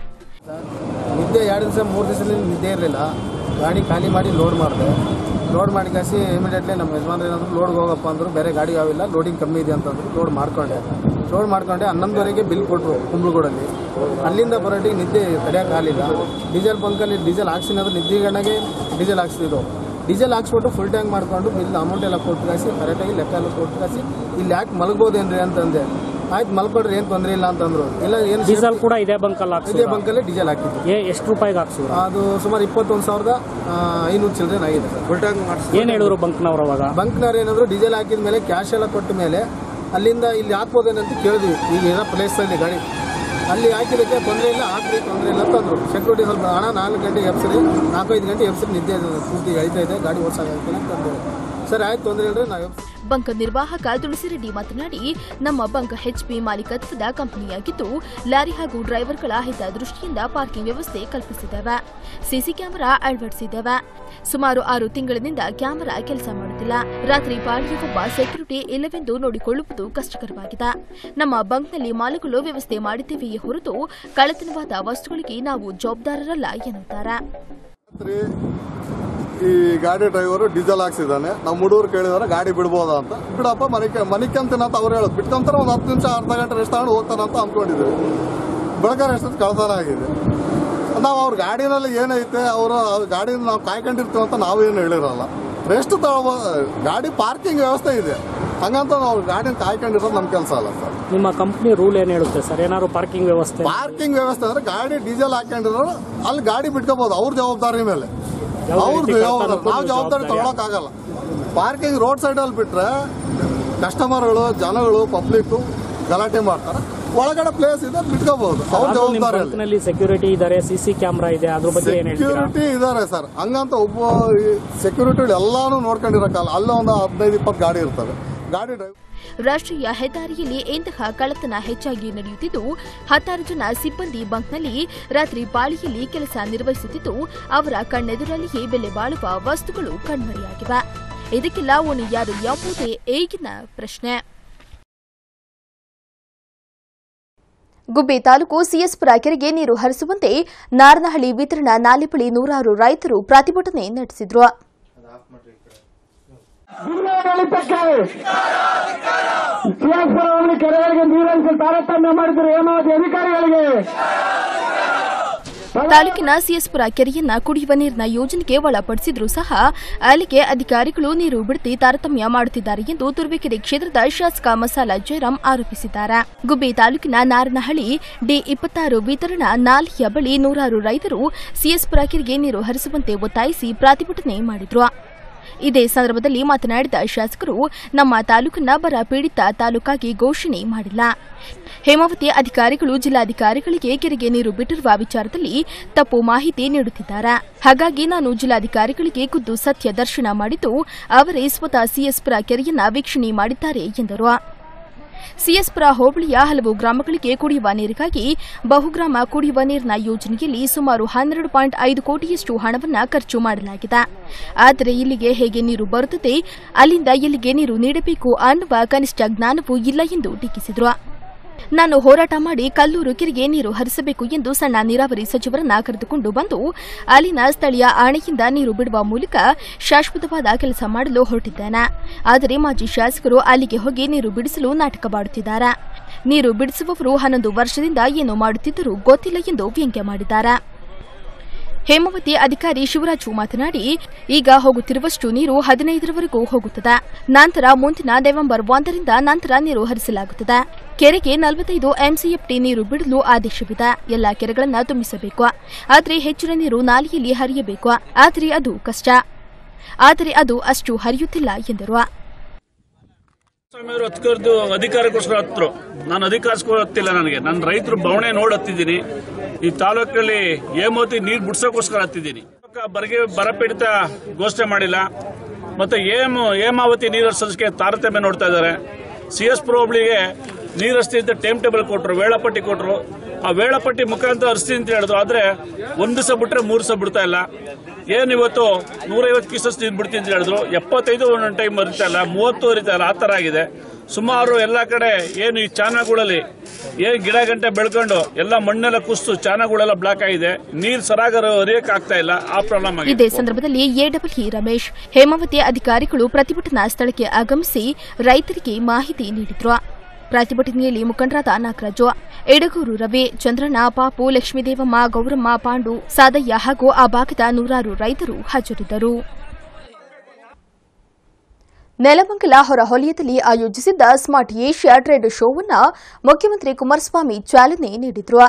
ನಿದ್ದೆ ಎರಡು ದಿವಸ ಮೂರು ದಿವಸದಲ್ಲಿ ನಿದ್ದೆ ಇರಲಿಲ್ಲ ಗಾಡಿ ಖಾಲಿ ಮಾಡಿ ಲೋಡ್ ಮಾಡಿದೆ ಲೋಡ್ ಮಾಡಿ ಕಾಸಿ ಇಮಿಡಿಯೇಟ್ಲಿ ನಮ್ಮ ಯಜಮಾನ್ರು ಏನಾದ್ರು ಲೋಡ್ಗೆ ಹೋಗಪ್ಪ ಅಂದರು ಬೇರೆ ಗಾಡಿ ಯಾವಿಲ್ಲ ಲೋಡಿಂಗ್ ಕಮ್ಮಿ ಇದೆ ಅಂತಂದ್ರು ಲೋಡ್ ಮಾಡ್ಕೊಂಡೆ ಲೋಡ್ ಮಾಡ್ಕೊಂಡೆ ಹನ್ನೊಂದುವರೆಗೆ ಬಿಲ್ ಕೊಟ್ಟರು ಕುಂಬ್ಳಗೂಡಲ್ಲಿ ಅಲ್ಲಿಂದ ಬರೋಟಿಗೆ ನಿದ್ದೆ ತಡೆಯೋಕ್ಕಾಗಲಿಲ್ಲ ಡೀಸೆಲ್ ಬಂಕಲ್ಲಿ ಡೀಸೆಲ್ ಹಾಕ್ಸಿನಾದ್ರೆ ನಿದ್ದೆಗಣ್ಣಗೆ ಡೀಸೆಲ್ ಹಾಕ್ಸಿದ್ದು ಡೀಸೆಲ್ ಹಾಕ್ಸ್ಬಿಟ್ಟು ಫುಲ್ ಟ್ಯಾಂಕ್ ಮಾಡ್ಕೊಂಡು ಬಿಲ್ ಅಮೌಂಟ್ ಎಲ್ಲ ಕೊಟ್ಟು ಕಾಸಿ ಕರೆಕ್ಟಾಗಿ ಲೆಕ್ಕ ಎಲ್ಲ ಕೊಟ್ಟು ಕಾಸಿ ಇಲ್ಲಿ ಯಾಕೆ ಮಲಗ್ಬೋದೇನ್ರಿ ಅಂತಂದೆ ಆಯ್ತು ಮಲ್ಕೊಡ್ರಿ ಏನು ತೊಂದರೆ ಇಲ್ಲ ಅಂತಂದ್ರು ಇಲ್ಲ ಏನು ಡೀಸೆಲ್ ಕೂಡ ಇದೇ ಬಂಕಲ್ಲಿ ಇದೇ ಹಾಕ್ಸಿದ್ರ ಬಂಕಲ್ಲೇ ಡೀಸೆಲ್ ಹಾಕಿದ್ದು ಏ ಎಷ್ಟು ರೂಪಾಯಿಗೆ ಹಾಕ್ಸಿದ್ರ ಅದು ಸುಮಾರು ಇಪ್ಪತ್ತೊಂದು ಸಾವಿರದ ಆ, ಐನೂರು ಚಿಲ್ಡ್ರನ್ ಆಗಿದೆ ಸರ್ ಫುಲ್ ಟ್ಯಾಂಕ್ ಏನ್ ಹೇಳಿದ್ರು ಬಂಕ್ನವ್ರು ಅವಾಗ ಬಂಕ್ನವ್ರು ಏನಾದ್ರು ಡೀಸೆಲ್ ಹಾಕಿದ ಮೇಲೆ ಕ್ಯಾಶ್ ಎಲ್ಲ ಕೊಟ್ಟ ಮೇಲೆ ಅಲ್ಲಿಂದ ಇಲ್ಲಿ ಹಾಕ್ಬೋದೇನಂತ ಕೇಳಿದ್ವಿ ಈಗ ಇರೋ ಪ್ಲೇಸಲ್ಲಿ ಗಾಡಿ ಅಲ್ಲಿ ಹಾಕಿದ್ದಕ್ಕೆ ತೊಂದರೆ ಇಲ್ಲ ಹಾಕ್ರಿ ತೊಂದರೆ ಇಲ್ಲ ಅಂತಂದ್ರು ಸೆಕ್ಯೂರಿಟಿ ಸ್ವಲ್ಪ ಹಣ ನಾಲ್ಕು ಗಂಟೆಗೆ ಎಬ್ಸ್ರಿ ನಾಲ್ಕೈದು ಗಂಟೆ ಎಬ್ಸ್ರಿ ನಿದ್ದೆ ಪೂರ್ತಿ ಆಯ್ತಾ ಇದೆ ಗಾಡಿ ಓಡಿಸೋಕ್ಕಾಗ್ತಿಲ್ಲ ಅಂತಂದ್ರು ಸರಿ ಆಯ್ತು ತೊಂದರೆ ಇಲ್ಲರಿ ನಾವು ಎಬ್ಸ್ ಬಂಕ್ ನಿರ್ವಾಹಕ ತುಳಸಿರೆಡ್ಡಿ ಮಾತನಾಡಿ ನಮ್ಮ ಬಂಕ್ ಎಚ್ಪಿ ಮಾಲೀಕತ್ವದ ಕಂಪನಿಯಾಗಿದ್ದು ಲಾರಿ ಹಾಗೂ ಡ್ರೈವರ್ಗಳ ಹಿತದೃಷ್ಟಿಯಿಂದ ಪಾರ್ಕಿಂಗ್ ವ್ಯವಸ್ಥೆ ಕಲ್ಪಿಸಿದ್ದೇವೆ ಸಿಸಿ ಕ್ಯಾಮೆರಾ ಅಳವಡಿಸಿದ್ದೇವೆ ಸುಮಾರು ಆರು ತಿಂಗಳಿನಿಂದ ಕ್ಯಾಮೆರಾ ಕೆಲಸ ಮಾಡುತ್ತಿಲ್ಲ ರಾತ್ರಿ ಪಾಳಿಗೆ ಒಬ್ಬ ಸೆಕ್ಯೂರಿಟಿ ಇಲ್ಲವೆಂದು ನೋಡಿಕೊಳ್ಳುವುದು ಕಷ್ಟಕರವಾಗಿದೆ ನಮ್ಮ ಬಂಕ್ನಲ್ಲಿ ಮಾಲೀಕರು ವ್ಯವಸ್ಥೆ ಮಾಡಿದ್ದೇವೆಯೇ ಹೊರತು ಕಳ್ಳತನವಾದ ವಸ್ತುಗಳಿಗೆ ನಾವು ಜವಾಬ್ದಾರರಲ್ಲ ಎನ್ನುತ್ತಾರೆ ರಾತ್ರಿ ಈ ಗಾಡಿ ಡ್ರೈವರು ಡೀಸೆಲ್ ಹಾಕ್ಸಿದ್ದಾನೆ ನಮ್ಮ ಹುಡುಗರು ಕೇಳಿದಾರೆ ಗಾಡಿ ಬಿಡ್ಬೋದಾ ಅಂತ ಬಿಡಪ್ಪ ಮನಿಕೆ ಮನಿಕಂತೀನಿ ಅಂತ ಅವ್ರು ಹೇಳೋದು ಬಿಟ್ಕೊಂತಾರೆ ಒಂದು ಹತ್ತು ನಿಮಿಷ ಅರ್ಧ ಗಂಟೆ ರೆಸ್ಟ್ ತಗೊಂಡು ಹೋಗ್ತಾನೆ ಅಂತ ಅಂದ್ಕೊಂಡಿದ್ವಿ ಬೆಳಗ್ಗೆ ಎಷ್ಟೊತ್ತು ಕಳ್ತನ ಆಗಿದೆ ನಾವು ಅವ್ರ ಗಾಡಿನಲ್ಲಿ ಏನೈತೆ ಅವರು ಗಾಡಿನ ನಾವು ಕಾಯ್ಕೊಂಡಿರ್ತೀವಿ ಅಂತ ನಾವೇನು ಹೇಳಿರಲ್ಲ ರೆಸ್ಟ್ ತಗೊಳ್ಬೋ ಗಾಡಿ ಪಾರ್ಕಿಂಗ್ ವ್ಯವಸ್ಥೆ ಇದೆ ಹಂಗಂತ ನಾವು ಗಾಡಿನ ಕಾಯ್ಕೊಂಡಿರೋದು ನಮ್ಮ ಕೆಲಸ ಅಲ್ಲ ಸರ್ ನಿಮ್ಮ ಕಂಪ್ನಿ ರೂಲ್ ಏನ್ ಹೇಳುತ್ತೆ ಸರ್ ಏನಾದ್ರು ಪಾರ್ಕಿಂಗ್ ವ್ಯವಸ್ಥೆ ಪಾರ್ಕಿಂಗ್ ವ್ಯವಸ್ಥೆ ಅಂದ್ರೆ ಗಾಡಿ ಡೀಸೆಲ್ ಹಾಕೊಂಡಿರೋರು ಅಲ್ಲಿ ಗಾಡಿ ಬಿಟ್ಕೋಬಹುದು ಅವ್ರ ಜವಾಬ್ದಾರಿ ಮೇಲೆ ಯಾವುದೇ ಅವ್ರದ್ದು ರೀತಿ ಜವಾಬ್ದಾರಿ ಕಳ್ತನಕ್ಕೂ ನಾವು ಜವಾಬ್ದಾರಿ ಜವಾಬ್ದಾರಿ ತಗೊಳಕ್ ಆಗಲ್ಲ ಪಾರ್ಕಿಂಗ್ ರೋಡ್ ಸೈಡ್ ಅಲ್ಲಿ ಬಿಟ್ರೆ ಕಸ್ಟಮರ್ಗಳು ಜನಗಳು ಪಬ್ಲಿಕ್ ಗಲಾಟೆ ಮಾಡ್ತಾರೆ ಒಳಗಡೆ ಪ್ಲೇಸ್ ಇದೆ ಬಿಟ್ಕೋಬಹುದು ಅವ್ರ ಅದು ನಿಮ್ಮ ಜವಾಬ್ದಾರಿ ಅಲ್ಲಿ ಬಂಕ್ನಲ್ಲಿ ಸೆಕ್ಯೂರಿಟಿ ಇದಾರೆ ಸಿಸಿ ಕ್ಯಾಮ್ರಾ ಇದೆ ಅದ್ರ ಬಗ್ಗೆ ಏನ್ ಹೇಳ್ತೀರಾ ಸೆಕ್ಯೂರಿಟಿ ಇದಾರೆ ಸರ್ ಹಂಗಂತ ಒಬ್ಬ ಸೆಕ್ಯೂರಿಟಿ ಎಲ್ಲಾನು ನೋಡ್ಕೊಂಡಿರಕ್ಕಲ್ಲ ಅಲ್ಲೇ ಒಂದು ಹದಿನೈದು ಇಪ್ಪತ್ತು ಗಾಡಿ ಇರ್ತವೆ ಗಾಡಿ ಡ್ರೈವ್ ರಾಷ್ಟ್ರೀಯ ಹೆದ್ದಾರಿಯಲ್ಲಿ ಇಂತಹ ಕಳ್ಳತನ ಹೆಚ್ಚಾಗಿ ನಡೆಯುತ್ತಿದ್ದು ಹತ್ತಾರು ಜನ ಸಿಬ್ಬಂದಿ ಬಂಕ್ನಲ್ಲಿ ರಾತ್ರಿ ಪಾಳಿಯಲ್ಲಿ ಕೆಲಸ ನಿರ್ವಹಿಸುತ್ತಿದ್ದು ಅವರ ಕಣ್ಣೆದುರಲ್ಲಿಯೇ ಬೆಲೆ ಬಾಳುವ ವಸ್ತುಗಳು ಕಣ್ಮರೆಯಾಗಿವೆ ಇದಕ್ಕೆಲ್ಲ ಹೊಣೆ ಯಾರು ಎಂಬುದೇ ಈಗಿನ ಪ್ರಶ್ನೆ ಗುಬ್ಬಿ ತಾಲೂಕು ಸಿಎಸ್ಪುರ ಕೆರೆಗೆ ನೀರು ಹರಿಸುವಂತೆ ನಾರನಹಳ್ಳಿ ವಿತರಣಾ ನಾಲೆ ಬಳಿ ನೂರಾರು ರೈತರು ಪ್ರತಿಭಟನೆ ನಡೆಸಿದ್ರು ಜಿಲ್ಲಾಡಳಿತಕ್ಕೆ ಸಿಯಾಸ್ಪುರ ಹೋಬಳಿ ಕೆರೆಗಳಿಗೆ ನೀರಿನ ತಾರತಮ್ಯ ಮಾಡಿದ್ರು ಹೇಮಾವತಿ ಅಧಿಕಾರಿಗಳಿಗೆ ತಾಲೂಕಿನ ಸಿಎಸ್ಪುರ ಕೆರೆಯನ್ನ ಕುಡಿಯುವ ನೀರಿನ ಯೋಜನೆಗೆ ಒಳಪಡಿಸಿದ್ರೂ ಸಹ ಅಲ್ಲಿಗೆ ಅಧಿಕಾರಿಗಳು ನೀರು ಬಿಡದೆ ತಾರತಮ್ಯ ಮಾಡುತ್ತಿದ್ದಾರೆ ಎಂದು ತುರುವೇಕೆರೆ ಕ್ಷೇತ್ರದ ಶಾಸಕ ಮಸಾಲ ಜಯರಾಮ್ ಆರೋಪಿಸಿದ್ದಾರೆ ಗುಬ್ಬಿ ತಾಲೂಕಿನ ನಾರನಹಳ್ಳಿ ಡಿ ಇಪ್ಪತ್ತಾರು ವಿತರಣಾ ನಾಲೆಯ ಬಳಿ ನೂರಾರು ರೈತರು ಸಿಎಸ್ಪುರ ಕೆರೆಗೆ ನೀರು ಹರಿಸುವಂತೆ ಒತ್ತಾಯಿಸಿ ಪ್ರತಿಭಟನೆ ಮಾಡಿದ್ರು ಇದೇ ಸಂದರ್ಭದಲ್ಲಿ ಮಾತನಾಡಿದ ಶಾಸಕರು ನಮ್ಮ ತಾಲೂಕನ್ನ ಬರ ಪೀಡಿತ ತಾಲೂಕಾಗಿ ಘೋಷಣೆ ಮಾಡಿಲ್ಲ ಹೇಮಾವತಿ ಅಧಿಕಾರಿಗಳು ಜಿಲ್ಲಾಧಿಕಾರಿಗಳಿಗೆ ಕೆರೆಗೆ ನೀರು ಬಿಟ್ಟಿರುವ ವಿಚಾರದಲ್ಲಿ ತಪ್ಪು ಮಾಹಿತಿ ನೀಡುತ್ತಿದ್ದಾರೆ ಹಾಗಾಗಿ ನಾನು ಜಿಲ್ಲಾಧಿಕಾರಿಗಳಿಗೆ ಖುದ್ದು ಸತ್ಯ ದರ್ಶನ ಮಾಡಿದ್ದು ಅವರೇ ಸ್ವತಃ ಸಿಎಸ್ಪುರ ಕೆರೆಯನ್ನ ವೀಕ್ಷಣೆ ಮಾಡಿದ್ದಾರೆ ಎಂದರು ಸಿಎಸ್ಪುರ ಹೋಬಳಿಯ ಹಲವು ಗ್ರಾಮಗಳಿಗೆ ಕುಡಿಯುವ ನೀರಿಗಾಗಿ ಬಹುಗ್ರಾಮ ಕುಡಿಯುವ ನೀರಿನ ಯೋಜನೆಯಲ್ಲಿ ಸುಮಾರು ಹನ್ನೆರಡು ಪಾಯಿಂಟ್ ಐದು ಕೋಟಿಯಷ್ಟು ಹಣವನ್ನು ಖರ್ಚು ಮಾಡಲಾಗಿದೆ ಆದರೆ ಇಲ್ಲಿಗೆ ಹೇಗೆ ನೀರು ಬರುತ್ತದೆ ಅಲ್ಲಿಂದ ಎಲ್ಲಿಗೆ ನೀರು ನೀಡಬೇಕು ಅನ್ನುವ ಕನಿಷ್ಠ ಜ್ಞಾನವೂ ಇಲ್ಲ ಎಂದು ಟೀಕಿಸಿದರು ನಾನು ಹೋರಾಟ ಮಾಡಿ ಕಲ್ಲೂರು ಕೆರೆಗೆ ನೀರು ಹರಿಸಬೇಕು ಎಂದು ಸಣ್ಣ ನೀರಾವರಿ ಸಚಿವರನ್ನ ಕರೆದುಕೊಂಡು ಬಂದು ಅಲ್ಲಿನ ಸ್ಥಳೀಯ ಆಣೆಯಿಂದ ನೀರು ಬಿಡುವ ಮೂಲಕ ಶಾಶ್ವತವಾದ ಕೆಲಸ ಮಾಡಲು ಹೊರಟಿದ್ದೇನೆ ಆದರೆ ಮಾಜಿ ಶಾಸಕರು ಅಲ್ಲಿಗೆ ಹೋಗಿ ನೀರು ಬಿಡಿಸಲು ನಾಟಕ ಮಾಡುತ್ತಿದ್ದಾರೆ ನೀರು ಬಿಡಿಸುವವರು ಹನ್ನೊಂದು ವರ್ಷದಿಂದ ಏನು ಮಾಡುತ್ತಿದ್ದರೂ ಗೊತ್ತಿಲ್ಲ ಎಂದು ವ್ಯಂಗ್ಯ ಮಾಡಿದ್ದಾರೆ ಹೇಮಾವತಿ ಅಧಿಕಾರಿ ಶಿವರಾಜು ಮಾತನಾಡಿ ಈಗ ಹೋಗುತ್ತಿರುವಷ್ಟು ನೀರು ಹದಿನೈದರವರೆಗೂ ಹೋಗುತ್ತದೆ ನಂತರ ಮುಂದಿನ ನವೆಂಬರ್ ಒಂದರಿಂದ ನಂತರ ನೀರು ಹರಿಸಲಾಗುತ್ತದೆ ಕೆರೆಗೆ ನಲವತ್ತೈದು ಎಂಸಿಎಫ್ಟಿ ನೀರು ಬಿಡಲು ಆದೇಶವಿದೆ ಎಲ್ಲ ಕೆರೆಗಳನ್ನು ತುಂಬಿಸಬೇಕು ಆದರೆ ಹೆಚ್ಚಿನ ನೀರು ನಾಲೆಯಲ್ಲಿ ಹರಿಯಬೇಕು ಆದರೆ ಅದು ಕಷ್ಟ ಆದರೆ ಅದು ಅಷ್ಟು ಹರಿಯುತ್ತಿಲ್ಲ ಎಂದರು ಸ್ವಾಮಿಯವರು ಹತ್ಕರ್ದು ಅಧಿಕಾರಕ್ಕೋಸ್ಕರ ಹತ್ತರು ನಾನು ಅಧಿಕಾರಕ್ಕೋಸ್ಕರ ಹತ್ತಿಲ್ಲ ನನಗೆ ನನ್ನ ರೈತರು ಬವಣೆ ನೋಡಿ ಹತ್ತಿದ್ದೀನಿ ಈ ತಾಲೂಕಲ್ಲಿ ಹೇಮಾವತಿ ನೀರು ಬಿಡ್ಸೋಕ್ಕೋಸ್ಕರ ಹತ್ತಿದ್ದೀನಿ ಬರಗೆ ಬರಪೀಡಿತ ಘೋಷಣೆ ಮಾಡಿಲ್ಲ ಮತ್ತೆ ಹೇಮ ಹೇಮಾವತಿ ನೀರು ಹರಿಸೋದಕ್ಕೆ ತಾರತಮ್ಯ ನೋಡ್ತಾ ಇದ್ದಾರೆ ಸಿ ಎಸ್ ಹೋಬಳಿಗೆ ನೀರು ಹರಿಸ್ತಿ ಅಂತ ಟೈಮ್ ಟೇಬಲ್ ಕೊಟ್ಟರು ವೇಳಾಪಟ್ಟಿ ಕೊಟ್ಟರು ಆ ವೇಳಾಪಟ್ಟಿ ಮುಖಾಂತರ ಹರಿಸ್ತೀನಿ ಅಂತ ಹೇಳಿದ್ರು ಆದ್ರೆ ಒಂದು ದಿವಸ ಬಿಟ್ರೆ ಮೂರು ದಿವಸ ಬಿಡ್ತಾ ಇಲ್ಲ ಏನ್ ಇವತ್ತು ನೂರೈವತ್ತು ಕ್ಯೂಸಸ್ ನೀರು ಬಿಡ್ತೀನಿ ಅಂತ ಹೇಳಿದ್ರು ಎಪ್ಪತ್ತೈದು ಒಂದೊಂದು ಟೈಮ್ ಹರಿತಾ ಇಲ್ಲ ಮೂವತ್ತು ಹರಿತಾ ಇಲ್ಲ ಆ ಥರ ಆಗಿದೆ ಸುಮಾರು ಎಲ್ಲ ಕಡೆ ಏನು ಈ ಚಾನಗಳಲ್ಲಿ ಏನ್ ಗಿಡ ಗಂಟೆ ಬೆಳ್ಕೊಂಡು ಎಲ್ಲ ಮಣ್ಣೆಲ್ಲ ಕುಸ್ತು ಚಾನಗಳೆಲ್ಲ ಬ್ಲಾಕ್ ಆಗಿದೆ ನೀರು ಸರಾಗರ ಹರಿಯಕ್ ಆಗ್ತಾ ಇಲ್ಲ ಆ ಪ್ರಾಬ್ಲಮ್ ಆಗಿದೆ ಇದೇ ಸಂದರ್ಭದಲ್ಲಿ ಎಡಬ್ಲ್ಯೂ ರಮೇಶ್ ಹೇಮಾವತಿ ಅಧಿಕಾರಿಗಳು ಪ್ರತಿಭಟನಾ ಸ್ಥಳಕ್ಕೆ ಆಗಮಿಸಿ ರೈತರಿಗೆ ಮಾಹಿತಿ ನೀಡಿದ್ರು ಪ್ರತಿಭಟನೆಯಲ್ಲಿ ಮುಖಂಡರಾದ ನಾಗರಾಜು ಎಡಗೂರು ರವಿ ಚಂದ್ರಣ್ಣ ಪಾಪು ಲಕ್ಷ್ಮೀದೇವಮ್ಮ ಗೌರಮ್ಮ ಪಾಂಡು ಸಾದಯ್ಯ ಹಾಗೂ ಆ ಭಾಗದ ನೂರಾರು ರೈತರು ಹಾಜರಿದ್ದರು ನೆಲಮಂಗಲ ಹೊರವಲಯದಲ್ಲಿ ಆಯೋಜಿಸಿದ್ದ ಸ್ಮಾರ್ಟ್ ಏಷ್ಯಾ ಟ್ರೇಡ್ ಶೋವನ್ನು ಮುಖ್ಯಮಂತ್ರಿ ಕುಮಾರಸ್ವಾಮಿ ಚಾಲನೆ ನೀಡಿದರು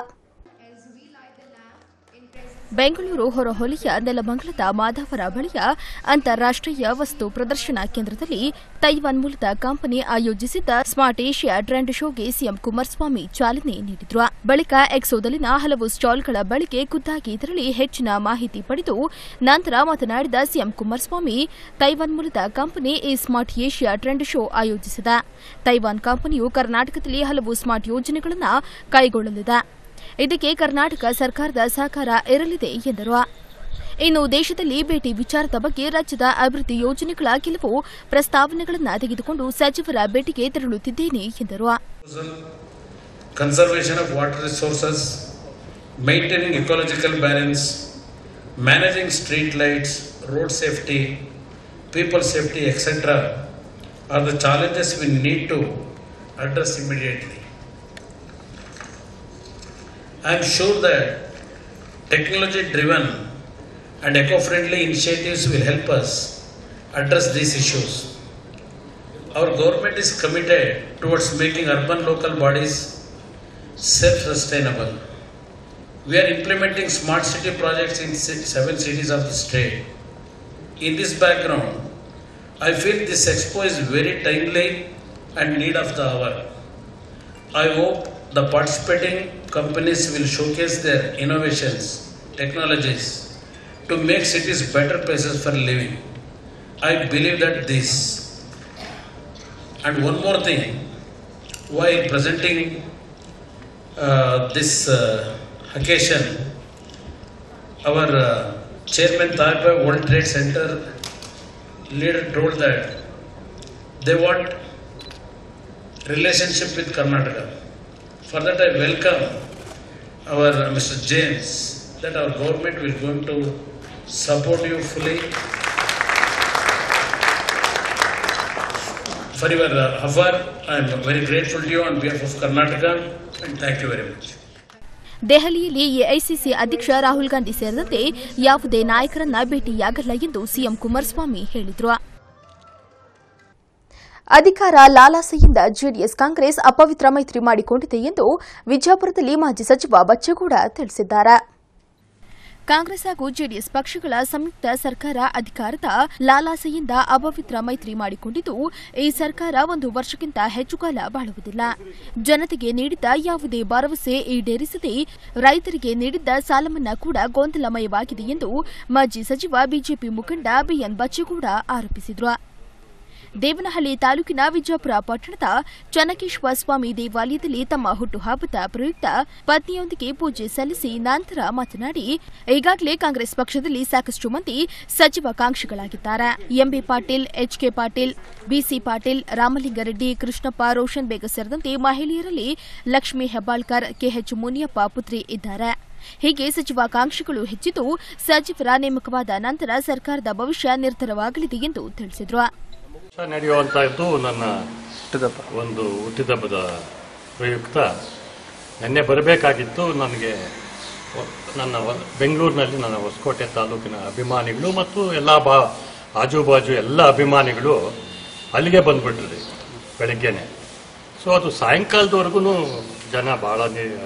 ಬೆಂಗಳೂರು ಹೊರಹೊಲಯ ನೆಲಮಂಗಲದ ಮಾಧವರ ಬಳಿಯ ಅಂತಾರಾಷ್ಟೀಯ ವಸ್ತು ಪ್ರದರ್ಶನ ಕೇಂದ್ರದಲ್ಲಿ ತೈವಾನ್ ಮೂಲದ ಕಂಪನಿ ಆಯೋಜಿಸಿದ್ದ ಸ್ಮಾರ್ಟ್ ಏಷ್ಯಾ ಟ್ರೆಂಡ್ ಶೋಗೆ ಸಿಎಂ ಕುಮಾರಸ್ವಾಮಿ ಚಾಲನೆ ನೀಡಿದ್ರು ಬಳಿಕ ಎಕ್ಸೋದಲ್ಲಿನ ಹಲವು ಸ್ಟಾಲ್ಗಳ ಬಳಿಗೆ ಖುದ್ದಾಗಿ ತೆರಳಿ ಹೆಚ್ಚಿನ ಮಾಹಿತಿ ಪಡೆದು ನಂತರ ಮಾತನಾಡಿದ ಸಿಎಂ ಕುಮಾರಸ್ವಾಮಿ ತೈವಾನ್ ಮೂಲದ ಕಂಪನಿ ಈ ಸ್ಮಾರ್ಟ್ ಏಷ್ಯಾ ಟ್ರೆಂಡ್ ಶೋ ಆಯೋಜಿಸಿದೆ ತೈವಾನ್ ಕಂಪನಿಯು ಕರ್ನಾಟಕದಲ್ಲಿ ಹಲವು ಸ್ಮಾರ್ಟ್ ಯೋಜನೆಗಳನ್ನು ಕೈಗೊಳ್ಳಲಿದೆ ಇದಕ್ಕೆ ಕರ್ನಾಟಕ ಸರ್ಕಾರದ ಸಹಕಾರ ಇರಲಿದೆ ಎಂದರು ಇನ್ನು ದೇಶದಲ್ಲಿ ಭೇಟಿ ವಿಚಾರದ ಬಗ್ಗೆ ರಾಜ್ಯದ ಅಭಿವೃದ್ಧಿ ಯೋಜನೆಗಳ ಕೆಲವು ಪ್ರಸ್ತಾವನೆಗಳನ್ನು ತೆಗೆದುಕೊಂಡು ಸಚಿವರ ಭೇಟಿಗೆ ತೆರಳುತ್ತಿದ್ದೇನೆ ಎಂದರು conservation of water resources, maintaining ecological balance, managing street lights, road safety, people safety, etc., are the challenges we need to address immediately. I am sure that technology driven and eco friendly initiatives will help us address these issues. Our government is committed towards making urban local bodies self sustainable. We are implementing smart city projects in si- seven cities of the state. In this background, I feel this expo is very timely and need of the hour. I hope the participating companies will showcase their innovations, technologies to make cities better places for living. I believe that this. And one more thing, while presenting uh, this uh, occasion, our uh, chairman Tarpa World Trade Center leader told that they want relationship with Karnataka. For that, I welcome our uh, Mr. James that our government will going to support you fully for your uh, offer. I am very grateful to you on behalf of Karnataka and thank you very much. ದೆಹಲಿಯಲ್ಲಿ ಎಐಸಿಸಿ ಅಧ್ಯಕ್ಷ ರಾಹುಲ್ ಗಾಂಧಿ ಸೇರಿದಂತೆ ಯಾವುದೇ ನಾಯಕರನ್ನ ಭೇಟಿಯಾಗಲ್ಲ ಎಂದು ಸಿಎಂ ಕುಮಾರಸ್ವಾಮಿ ಹೇಳಿದರು ಅಧಿಕಾರ ಲಾಲಾಸೆಯಿಂದ ಜೆಡಿಎಸ್ ಕಾಂಗ್ರೆಸ್ ಅಪವಿತ್ರ ಮೈತ್ರಿ ಮಾಡಿಕೊಂಡಿದೆ ಎಂದು ವಿಜಯಪುರದಲ್ಲಿ ಮಾಜಿ ಸಚಿವ ಬಚ್ಚೇಗೌಡ ತಿಳಿಸಿದ್ದಾರೆ ಕಾಂಗ್ರೆಸ್ ಹಾಗೂ ಜೆಡಿಎಸ್ ಪಕ್ಷಗಳ ಸಂಯುಕ್ತ ಸರ್ಕಾರ ಅಧಿಕಾರದ ಲಾಲಾಸೆಯಿಂದ ಅಪವಿತ್ರ ಮೈತ್ರಿ ಮಾಡಿಕೊಂಡಿದ್ದು ಈ ಸರ್ಕಾರ ಒಂದು ವರ್ಷಕ್ಕಿಂತ ಹೆಚ್ಚು ಕಾಲ ಬಾಳುವುದಿಲ್ಲ ಜನತೆಗೆ ನೀಡಿದ್ದ ಯಾವುದೇ ಭರವಸೆ ಈಡೇರಿಸದೆ ರೈತರಿಗೆ ನೀಡಿದ್ದ ಸಾಲಮನ್ನಾ ಕೂಡ ಗೊಂದಲಮಯವಾಗಿದೆ ಎಂದು ಮಾಜಿ ಸಚಿವ ಬಿಜೆಪಿ ಮುಖಂಡ ಬಿಎನ್ ಬಚ್ಚೇಗೌಡ ಆರೋಪಿಸಿದರು ದೇವನಹಳ್ಳಿ ತಾಲೂಕಿನ ವಿಜಯಪುರ ಪಟ್ಟಣದ ಚನ್ನಕೇಶ್ವರ ಸ್ವಾಮಿ ದೇವಾಲಯದಲ್ಲಿ ತಮ್ಮ ಹುಟ್ಟುಹಬ್ಬದ ಪ್ರಯುಕ್ತ ಪತ್ನಿಯೊಂದಿಗೆ ಪೂಜೆ ಸಲ್ಲಿಸಿ ನಂತರ ಮಾತನಾಡಿ ಈಗಾಗಲೇ ಕಾಂಗ್ರೆಸ್ ಪಕ್ಷದಲ್ಲಿ ಸಾಕಷ್ಟು ಮಂದಿ ಸಚಿವಾಕಾಂಕ್ಷಿಗಳಾಗಿದ್ದಾರೆ M B Patil H K Patil B C Patil Ramalinga Reddy Krishnappa Roshan Baig ಸೇರಿದಂತೆ ಮಹಿಳೆಯರಲ್ಲಿ ಲಕ್ಷ್ಮೀ ಹೆಬ್ಬಾಳ್ಕರ್ ಕೆಎಚ್ ಮುನಿಯಪ್ಪ ಪುತ್ರಿ ಇದ್ದಾರೆ ಹೀಗೆ ಸಚಿವಾಕಾಂಕ್ಷಿಗಳು ಹೆಚ್ಚಿದ್ದು ಸಚಿವರ ನೇಮಕವಾದ ನಂತರ ಸರ್ಕಾರದ ಭವಿಷ್ಯ ನಿರ್ಧಾರವಾಗಲಿದೆ ಎಂದು ತಿಳಿಸಿದರು ನಡೆಯುವಂಥದ್ದು ನನ್ನ ಒಂದು ಹುಟ್ಟಿದಬ್ಬದ ಪ್ರಯುಕ್ತ ನಿನ್ನೆ ಬರಬೇಕಾಗಿತ್ತು ನನಗೆ ನನ್ನ ವ- ಬೆಂಗಳೂರಿನಲ್ಲಿ ನನ್ನ ಹೊಸಕೋಟೆ ತಾಲೂಕಿನ ಅಭಿಮಾನಿಗಳು ಮತ್ತು ಎಲ್ಲ ಬಾ ಆಜುಬಾಜು ಎಲ್ಲ ಅಭಿಮಾನಿಗಳು ಅಲ್ಲಿಗೆ ಬಂದ್ಬಿಟ್ರಿ ಬೆಳಗ್ಗೆನೆ ಸೊ ಅದು ಸಾಯಂಕಾಲದವರೆಗೂ ಜನ ಭಾಳ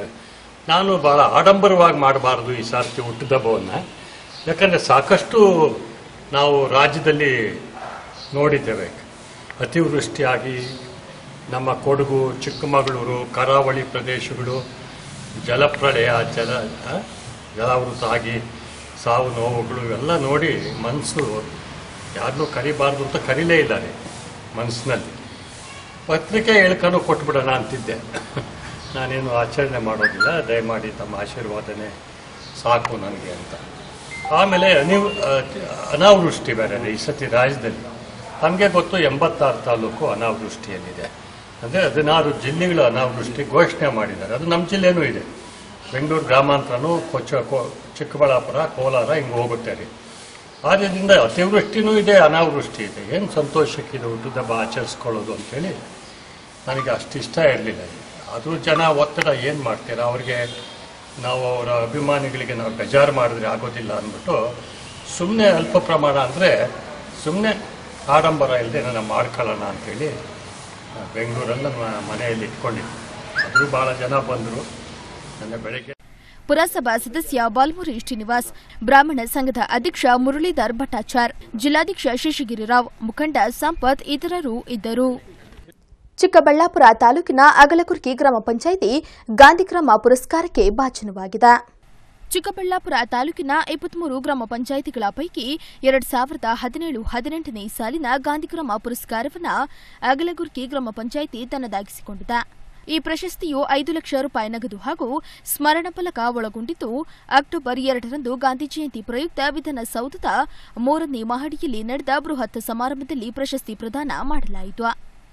ನಾನು ಭಾಳ ಆಡಂಬರವಾಗಿ ಮಾಡಬಾರ್ದು ಈ ಸಾರ್ತಿ ಹುಟ್ಟಿದಬ್ಬವನ್ನು ಯಾಕಂದರೆ ಸಾಕಷ್ಟು ನಾವು ರಾಜ್ಯದಲ್ಲಿ ನೋಡಿದ್ದೇವೆ ಅತಿವೃಷ್ಟಿಯಾಗಿ ನಮ್ಮ ಕೊಡಗು ಚಿಕ್ಕಮಗಳೂರು ಕರಾವಳಿ ಪ್ರದೇಶಗಳು ಜಲಪ್ರಳಯ ಜಲ ಆ, ಜಲಾವೃತ ಆಗಿ ಸಾವು ನೋವುಗಳು ಇವೆಲ್ಲ ನೋಡಿ ಮನಸ್ಸು ಯಾರನ್ನೂ ಕರಿಬಾರ್ದು ಅಂತ ಕರೀಲೇ ಇಲ್ಲ ರೀ ಮನಸ್ಸಿನಲ್ಲಿ ಪತ್ರಿಕೆ ಹೇಳ್ಕೊಂಡು ಕೊಟ್ಬಿಡೋಣ ಅಂತಿದ್ದೆ ನಾನೇನು ಆಚರಣೆ ಮಾಡೋದಿಲ್ಲ ದಯಮಾಡಿ ತಮ್ಮ ಆಶೀರ್ವಾದನೆ ಸಾಕು ನನಗೆ ಅಂತ ಆಮೇಲೆ ಅನಿವ್ ಅ- ಅನಾವೃಷ್ಟಿ ಬೇರೆ ಈ ಸತಿ ರಾಜ್ಯದಲ್ಲಿ ನಮಗೆ ಗೊತ್ತು ಎಂಬತ್ತಾರು ತಾಲೂಕು ಅನಾವೃಷ್ಟಿಯಲ್ಲಿದೆ ಅಂದರೆ ಹದಿನಾರು ಜಿಲ್ಲೆಗಳು ಅನಾವೃಷ್ಟಿ ಘೋಷಣೆ ಮಾಡಿದ್ದಾರೆ ಅದು ನಮ್ಮ ಜಿಲ್ಲೆನೂ ಇದೆ ಬೆಂಗಳೂರು ಗ್ರಾಮಾಂತರನೂ ಕೊಚ್ಚ ಕೋ- ಚಿಕ್ಕಬಳ್ಳಾಪುರ ಕೋಲಾರ ಹಿಂಗೆ ಹೋಗುತ್ತೆ ರೀ ಆದ್ದರಿಂದ ಅತಿವೃಷ್ಟಿನೂ ಇದೆ ಅನಾವೃಷ್ಟಿ ಇದೆ ಏನು ಸಂತೋಷಕ್ಕಿದೆ ಹುಟ್ಟುದಬ್ಬ ಆಚರಿಸ್ಕೊಳ್ಳೋದು ಅಂತೇಳಿ ನನಗೆ ಅಷ್ಟು ಇಷ್ಟ ಇರಲಿಲ್ಲ ಆದರೂ ಜನ ಒತ್ತಡ ಏನು ಮಾಡ್ತೀರಾ ಅವ್ರಿಗೆ ನಾವು ಅವರ ಅಭಿಮಾನಿಗಳಿಗೆ ನಾವು ಬೇಜಾರು ಮಾಡಿದ್ರೆ ಆಗೋದಿಲ್ಲ ಅಂದ್ಬಿಟ್ಟು ಸುಮ್ಮನೆ ಅಲ್ಪ ಪ್ರಮಾಣ ಅಂದರೆ ಸುಮ್ಮನೆ ಆಡಂಬರ ಇಲ್ಲದೆ ನಾನು ಮಾಡ್ಕೊಳ್ಳೋಣ ಅಂಥೇಳಿ ಬೆಂಗಳೂರಲ್ಲಿ ನನ್ನ ಮನೆಯಲ್ಲಿ ಇಟ್ಕೊಂಡಿದ್ದೆ ಆದರೂ ಭಾಳ ಜನ ಬಂದರು ನನ್ನ ಬೆಳಗ್ಗೆ ಪುರಸಭಾ ಸದಸ್ಯ ಬಾಲ್ಮುರಿ ಶ್ರೀನಿವಾಸ್ ಬ್ರಾಹ್ಮಣ ಸಂಘದ ಅಧ್ಯಕ್ಷ ಮುರಳೀಧರ್ ಭಟ್ಟಾಚಾರ್ ಜಿಲ್ಲಾಧ್ಯಕ್ಷ ಶೇಷಗಿರಿರಾವ್ ಮುಖಂಡ ಸಂಪತ್ ಇತರರು ಇದ್ದರು ಚಿಕ್ಕಬಳ್ಳಾಪುರ ತಾಲೂಕಿನ ಅಗಲಕುರ್ಕಿ ಗ್ರಾಮ ಪಂಚಾಯಿತಿ ಗಾಂಧಿಗ್ರಾಮ ಪುರಸ್ಕಾರಕ್ಕೆ ಭಾಜನವಾಗಿದೆ ಚಿಕ್ಕಬಳ್ಳಾಪುರ ತಾಲೂಕಿನ ಇಪ್ಪತ್ಮೂರು ಗ್ರಾಮ ಪಂಚಾಯಿತಿಗಳ ಪೈಕಿ ಎರಡ್ ಸಾವಿರದ ಹದಿನೇಳು ಹದಿನೆಂಟನೇ ಸಾಲಿನ ಗಾಂಧಿಗ್ರಾಮ ಪುರಸ್ಕಾರವನ್ನು ಅಗಲಗುರ್ಕಿ ಗ್ರಾಮ ಪಂಚಾಯಿತಿ ತನ್ನದಾಗಿಸಿಕೊಂಡಿದೆ ಈ ಪ್ರಶಸ್ತಿಯು ಐದು ಲಕ್ಷ ರೂಪಾಯಿ ನಗದು ಹಾಗೂ ಸ್ಮರಣ ಫಲಕ ಒಳಗೊಂಡಿದ್ದು ಅಕ್ಟೋಬರ್ ಎರಡರಂದು ಗಾಂಧಿ ಜಯಂತಿ ಪ್ರಯುಕ್ತ ವಿಧಾನಸೌಧದ ಮೂರನೇ ಮಹಡಿಯಲ್ಲಿ ನಡೆದ ಬೃಹತ್ ಸಮಾರಂಭದಲ್ಲಿ ಪ್ರಶಸ್ತಿ ಪ್ರದಾನ ಮಾಡಲಾಯಿತು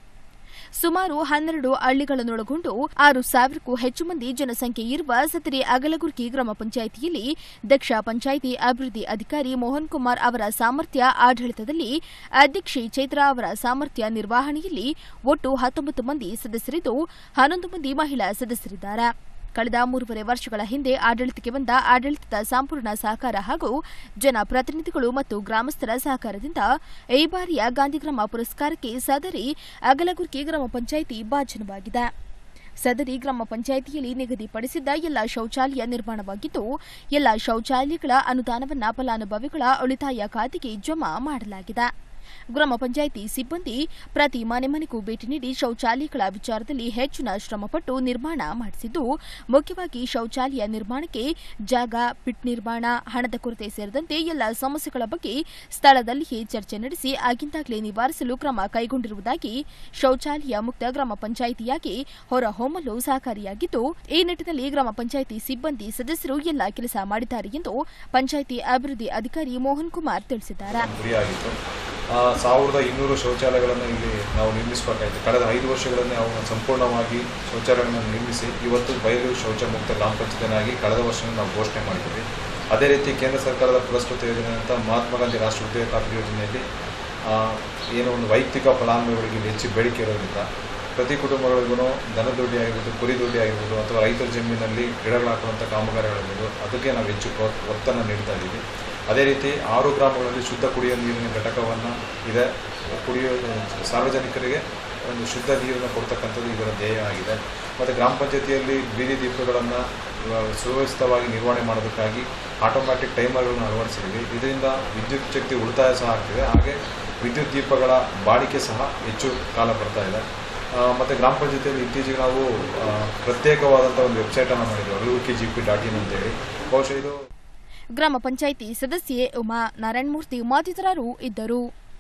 ಸುಮಾರು ಹನ್ನೆರಡು ಹಳ್ಳಿಗಳನ್ನೊಳಗೊಂಡು ಆರು ಸಾವಿರಕ್ಕೂ ಹೆಚ್ಚು ಮಂದಿ ಜನಸಂಖ್ಯೆ ಇರುವ ಸದರಿ ಅಗಲಗುರ್ಕಿ ಗ್ರಾಮ ಪಂಚಾಯಿತಿಯಲ್ಲಿ ದಕ್ಷ ಪಂಚಾಯಿತಿ ಅಭಿವೃದ್ಧಿ ಅಧಿಕಾರಿ ಮೋಹನ್ ಕುಮಾರ್ ಅವರ ಸಾಮರ್ಥ್ಯ ಆಡಳಿತದಲ್ಲಿ ಅಧ್ಯಕ್ಷೆ ಚೈತ್ರಾ ಅವರ ಸಾಮರ್ಥ್ಯ ನಿರ್ವಹಣೆಯಲ್ಲಿ ಒಟ್ಟು ಹತ್ತೊಂಬತ್ತು ಮಂದಿ ಸದಸ್ಯರಿದ್ದು ಹನ್ನೊಂದು ಮಂದಿ ಮಹಿಳಾ ಸದಸ್ಯರಿದ್ದಾರೆ ಕಳೆದ ಮೂರುವರೆ ವರ್ಷಗಳ ಹಿಂದೆ ಆಡಳಿತಕ್ಕೆ ಬಂದ ಆಡಳಿತದ ಸಂಪೂರ್ಣ ಸಹಕಾರ ಹಾಗೂ ಜನಪ್ರತಿನಿಧಿಗಳು ಮತ್ತು ಗ್ರಾಮಸ್ಥರ ಸಹಕಾರದಿಂದ ಈ ಬಾರಿಯ ಗಾಂಧಿಗ್ರಾಮ ಪುರಸ್ಕಾರಕ್ಕೆ ಸದರಿ ಅಗಲಗುರ್ಕಿ ಗ್ರಾಮ ಪಂಚಾಯಿತಿ ಭಾಜನವಾಗಿದೆ ಸದರಿ ಗ್ರಾಮ ಪಂಚಾಯಿತಿಯಲ್ಲಿ ನಿಗದಿಪಡಿಸಿದ್ದ ಎಲ್ಲ ಶೌಚಾಲಯ ನಿರ್ಮಾಣವಾಗಿದ್ದು ಎಲ್ಲ ಶೌಚಾಲಯಗಳ ಅನುದಾನವನ್ನ ಫಲಾನುಭವಿಗಳ ಉಳಿತಾಯ ಖಾತೆಗೆ ಜಮಾ ಮಾಡಲಾಗಿದೆ ಗ್ರಾಮ ಪಂಚಾಯಿತಿ ಸಿಬ್ಬಂದಿ ಪ್ರತಿ ಮನೆ ಮನೆಗೂ ಭೇಟಿ ನೀಡಿ ಶೌಚಾಲಯಗಳ ವಿಚಾರದಲ್ಲಿ ಹೆಚ್ಚಿನ ಶ್ರಮಪಟ್ಟು ನಿರ್ಮಾಣ ಮಾಡಿಸಿದ್ದು ಮುಖ್ಯವಾಗಿ ಶೌಚಾಲಯ ನಿರ್ಮಾಣಕ್ಕೆ ಜಾಗ ಪಿಟ್ ನಿರ್ಮಾಣ ಹಣದ ಕೊರತೆ ಸೇರಿದಂತೆ ಎಲ್ಲ ಸಮಸ್ಯೆಗಳ ಬಗ್ಗೆ ಸ್ಥಳದಲ್ಲಿಯೇ ಚರ್ಚೆ ನಡೆಸಿ ಆಗಿಂದಾಗಲೇ ನಿವಾರಿಸಲು ಕ್ರಮ ಕೈಗೊಂಡಿರುವುದಾಗಿ ಶೌಚಾಲಯ ಮುಕ್ತ ಗ್ರಾಮ ಪಂಚಾಯಿತಿಯಾಗಿ ಹೊರಹೊಮ್ಮಲು ಸಹಕಾರಿಯಾಗಿದ್ದು ಈ ನಿಟ್ಟಿನಲ್ಲಿ ಗ್ರಾಮ ಪಂಚಾಯಿತಿ ಸಿಬ್ಬಂದಿ ಸದಸ್ಯರು ಎಲ್ಲ ಕೆಲಸ ಮಾಡಿದ್ದಾರೆ ಎಂದು ಪಂಚಾಯಿತಿ ಅಭಿವೃದ್ಧಿ ಅಧಿಕಾರಿ ಮೋಹನ್ ಕುಮಾರ್ ತಿಳಿಸಿದ್ದಾರೆ ಗುರಿಯಾಗಿತ್ತು ಆ, ಸಾವಿರದ ಇನ್ನೂರು ಶೌಚಾಲಯಗಳನ್ನು ಇಲ್ಲಿ ನಾವು ನಿರ್ಮಿಸಬೇಕಾಯಿತು ಕಳೆದ ಐದು ವರ್ಷಗಳಲ್ಲಿ ನಾವು ಸಂಪೂರ್ಣವಾಗಿ ಶೌಚಾಲಯಗಳನ್ನು ನಿರ್ಮಿಸಿ ಇವತ್ತು ಬಯಲು ಶೌಚ ಮುಕ್ತ ಗ್ರಾಮ ಪಂಚಾಯತಿನಾಗಿ ಕಳೆದ ವರ್ಷ ನಾವು ಘೋಷಣೆ ಮಾಡಿದ್ವಿ ಅದೇ ರೀತಿ ಕೇಂದ್ರ ಸರ್ಕಾರದ ಪುರಸ್ಕೃತ ಯೋಜನೆ ಅಂತ ಮಹಾತ್ಮ ಗಾಂಧಿ ರಾಷ್ಟ್ರೀಯ ಉದ್ಯೋಗ ಖಾತ್ರಿ ಯೋಜನೆಯಲ್ಲಿ ಆ, ಏನೋ ಒಂದು ವೈಯಕ್ತಿಕ ಫಲಾನುಭವಿಗಳಿಗೆ ಇಲ್ಲಿ ಹೆಚ್ಚು ಬೇಡಿಕೆ ಇರೋದ್ರಿಂದ ಪ್ರತಿ ಕುಟುಂಬಗಳಿಗೂ ದನ ದುಡ್ಡಿ ಆಗಿರ್ಬೋದು ಕುರಿ ದುಡ್ಡಿ ಆಗಿರ್ಬೋದು ಅಥವಾ ರೈತರ ಜಮೀನಲ್ಲಿ ಗಿಡಗಳು ಹಾಕುವಂಥ ಕಾಮಗಾರಿಗಳಿರ್ಬೋದು ಅದಕ್ಕೆ ನಾವು ಹೆಚ್ಚು ಪ್ರೋ- ಒತ್ತನ್ನು ನೀಡ್ತಾ ಇದ್ದೀವಿ ಅದೇ ರೀತಿ ಆರು ಗ್ರಾಮಗಳಲ್ಲಿ ಶುದ್ಧ ಕುಡಿಯುವ ನೀರಿನ ಘಟಕವನ್ನು ಇದೆ ಕುಡಿಯುವ ಸಾರ್ವಜನಿಕರಿಗೆ ಒಂದು ಶುದ್ಧ ನೀರನ್ನು ಕೊಡ್ತಕ್ಕಂಥದ್ದು ಇದರ ಧ್ಯೇಯ ಆಗಿದೆ ಮತ್ತು ಗ್ರಾಮ ಪಂಚಾಯತಿಯಲ್ಲಿ ಬೀದಿ ದೀಪಗಳನ್ನು ಸುವ್ಯವಸ್ಥಿತವಾಗಿ ನಿರ್ವಹಣೆ ಮಾಡೋದಕ್ಕಾಗಿ ಆಟೋಮ್ಯಾಟಿಕ್ ಟೈಮರ್ಗಳನ್ನು ಅಳವಡಿಸಿದ್ದೀವಿ ಇದರಿಂದ ವಿದ್ಯುತ್ ಶಕ್ತಿ ಉಳಿತಾಯ ಸಹ ಆಗ್ತಿದೆ ಹಾಗೆ ವಿದ್ಯುತ್ ದೀಪಗಳ ಬಾಳಿಕೆ ಸಹ ಹೆಚ್ಚು ಕಾಲ ಬರ್ತಾ ಇದೆ ಮತ್ತು ಗ್ರಾಮ ಪಂಚಾಯತಿಯಲ್ಲಿ ಇತ್ತೀಚೆಗೆ ನಾವು ಆ, ಪ್ರತ್ಯೇಕವಾದಂಥ ಒಂದು ವೆಬ್ಸೈಟನ್ನು ಮಾಡಿದ್ದೇವೆ ಅಳುಕಿ ಜಿ ಪಿ ಡಾಟ್ ಇನ್ ಅಂತೇಳಿ ಬಹುಶಃ ಇದು ಗ್ರಾಮ ಪಂಚಾಯಿತಿ ಸದಸ್ಯೆ ಉಮಾ ನಾರಾಯಣಮೂರ್ತಿ ಮತ್ತಿತರರು ಇದ್ದರು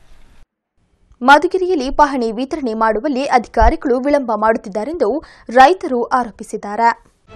ಮಧುಗಿರಿಯಲ್ಲಿ ಪಹಣಿ ವಿತರಣೆ ಮಾಡುವಲ್ಲಿ ಅಧಿಕಾರಿಗಳು ವಿಳಂಬ ಮಾಡುತ್ತಿದ್ದಾರೆಂದು ರೈತರು ಆರೋಪಿಸಿದ್ದಾರೆ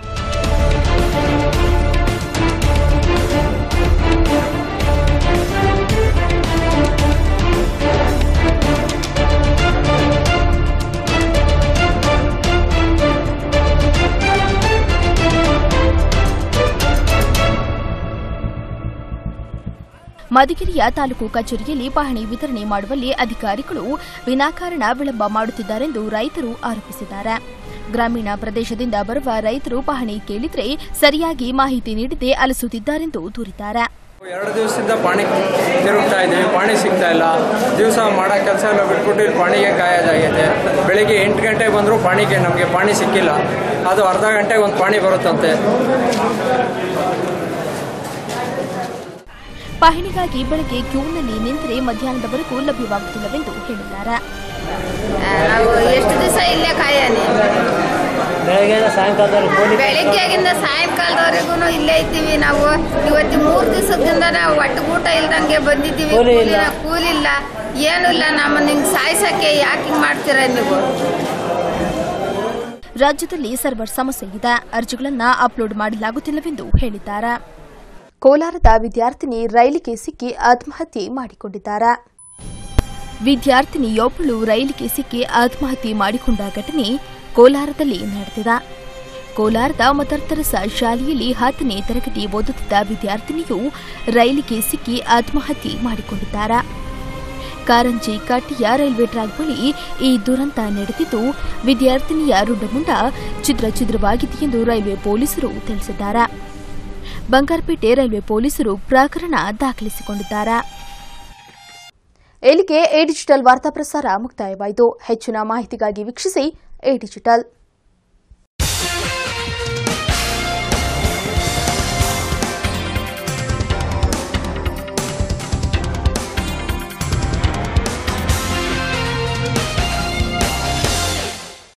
ಮಧುಗಿರಿಯ ತಾಲೂಕು ಕಚೇರಿಯಲ್ಲಿ ಪಹಣಿ ವಿತರಣೆ ಮಾಡುವಲ್ಲಿ ಅಧಿಕಾರಿಗಳು ವಿನಾಕಾರಣ ವಿಳಂಬ ಮಾಡುತ್ತಿದ್ದಾರೆಂದು ರೈತರು ಆರೋಪಿಸಿದ್ದಾರೆ ಗ್ರಾಮೀಣ ಪ್ರದೇಶದಿಂದ ಬರುವ ರೈತರು ಪಹಣಿ ಕೇಳಿದ್ರೆ ಸರಿಯಾಗಿ ಮಾಹಿತಿ ನೀಡದೆ ಅಲಸುತ್ತಿದ್ದಾರೆಂದು ದೂರಿದ್ದಾರೆ ಎರಡು ದಿವಸದಿಂದ ಪಾಣಿ ತಿರುಗ್ತಾ ಇದ್ದೀವಿ ಪಾಣಿ ಸಿಗ್ತಾ ಇಲ್ಲ ದಿವಸ ಮಾಡೋ ಕೆಲಸ ಎಲ್ಲ ಬಿಟ್ಬಿಟ್ಟು ಇಲ್ಲಿ ಪಾಣಿಗೆ ಕಾಯೋದಾಗೈತೆ ಬೆಳಿಗ್ಗೆ ಎಂಟು ಗಂಟೆಗೆ ಬಂದರೂ ಪಾಣಿಗೆ ನಮಗೆ ಪಾಣಿ ಸಿಕ್ಕಿಲ್ಲ ಅದು ಅರ್ಧ ಗಂಟೆಗೆ ಒಂದು ಪಾಣಿ ಬರುತ್ತಂತೆ ಪಹಣಿಗಾಗಿ ಬೆಳಗ್ಗೆ ಕ್ಯೂನಲ್ಲಿ ನಿಂತರೆ ಮಧ್ಯಾಹ್ನದವರೆಗೂ ಲಭ್ಯವಾಗುತ್ತಿಲ್ಲವೆಂದು ಹೇಳಿದ್ದಾರೆ ನಾವು ಎಷ್ಟು ದಿವಸ ಇಲ್ಲೇ ಕಾಯಾನೆ ಬೆಳಗ್ಗೆ ಸಾಯಂಕಾಲದವರೆಗೆ ಬೆಳಿಗ್ಗೆಗಿಂದ ಸಾಯಂಕಾಲದವರೆಗೂ ಇಲ್ಲೇ ಇದ್ದೀವಿ ನಾವು ಇವತ್ತು ಮೂರು ದಿವಸದಿಂದ ನಾವು ಒಟ್ಟು ಊಟ ಇಲ್ದಂಗೆ ಬಂದಿದ್ದೀವಿ ಕೂಲಿ ಇಲ್ಲ. ಕೂಲಿನ ಕೂಲಿಲ್ಲ ಏನೂ ಇಲ್ಲ ನಮ್ಮ ನಿಂಗೆ ಸಾಯ್ಸಕ್ಕೆ ಯಾಕೆ ಹಿಂಗೆ ಮಾಡ್ತೀರ ನೀವು ರಾಜ್ಯದಲ್ಲಿ ಸರ್ವರ್ ಸಮಸ್ಯೆ ಇದೆ ಅರ್ಜಿಗಳನ್ನು ಅಪ್ಲೋಡ್ ಮಾಡಲಾಗುತ್ತಿಲ್ಲವೆಂದು ಹೇಳಿದ್ದಾರೆ ಕೋಲಾರದ ವಿದ್ಯಾರ್ಥಿನಿ ರೈಲಿಗೆ ಸಿಕ್ಕಿ ಆತ್ಮಹತ್ಯೆ ಮಾಡಿಕೊಂಡಿದ್ದಾರೆ ವಿದ್ಯಾರ್ಥಿನಿಯೊಬ್ಬಳು ರೈಲಿಗೆ ಸಿಕ್ಕಿ ಆತ್ಮಹತ್ಯೆ ಮಾಡಿಕೊಂಡ ಘಟನೆ ಕೋಲಾರದಲ್ಲಿ ನಡೆದಿದೆ ಕೋಲಾರದ ಮದರ್ತರಸ ಶಾಲೆಯಲ್ಲಿ ಹತ್ತನೇ ತರಗತಿ ಓದುತ್ತಿದ್ದ ವಿದ್ಯಾರ್ಥಿನಿಯು ರೈಲಿಗೆ ಸಿಕ್ಕಿ ಆತ್ಮಹತ್ಯೆ ಮಾಡಿಕೊಂಡಿದ್ದಾರೆ ಕಾರಂಜಿ ಕಟ್ಟಿಯ ರೈಲ್ವೆ ಟ್ರ್ಯಾಕ್ ಬಳಿ ಈ ದುರಂತ ನಡೆದಿದ್ದು ವಿದ್ಯಾರ್ಥಿನಿಯ ರುಂಡಮುಂಡ ಛಿದ್ರ ಛಿದ್ರವಾಗಿದೆ ಎಂದು ರೈಲ್ವೆ ಪೊಲೀಸರು ತಿಳಿಸಿದ್ದಾರೆ ಬಂಗಾರಪೇಟೆ ರೈಲ್ವೆ ಪೊಲೀಸರು ಪ್ರಕರಣ ದಾಖಲಿಸಿಕೊಂಡಿದ್ದಾರೆ ಇಲ್ಲಿಗೆ ಎ ಡಿಜಿಟಲ್ ವಾರ್ತಾ ಪ್ರಸಾರ ಮುಕ್ತಾಯವಾಯಿತು ಹೆಚ್ಚಿನ ಮಾಹಿತಿಗಾಗಿ ವೀಕ್ಷಿಸಿ ಎ ಡಿಜಿಟಲ್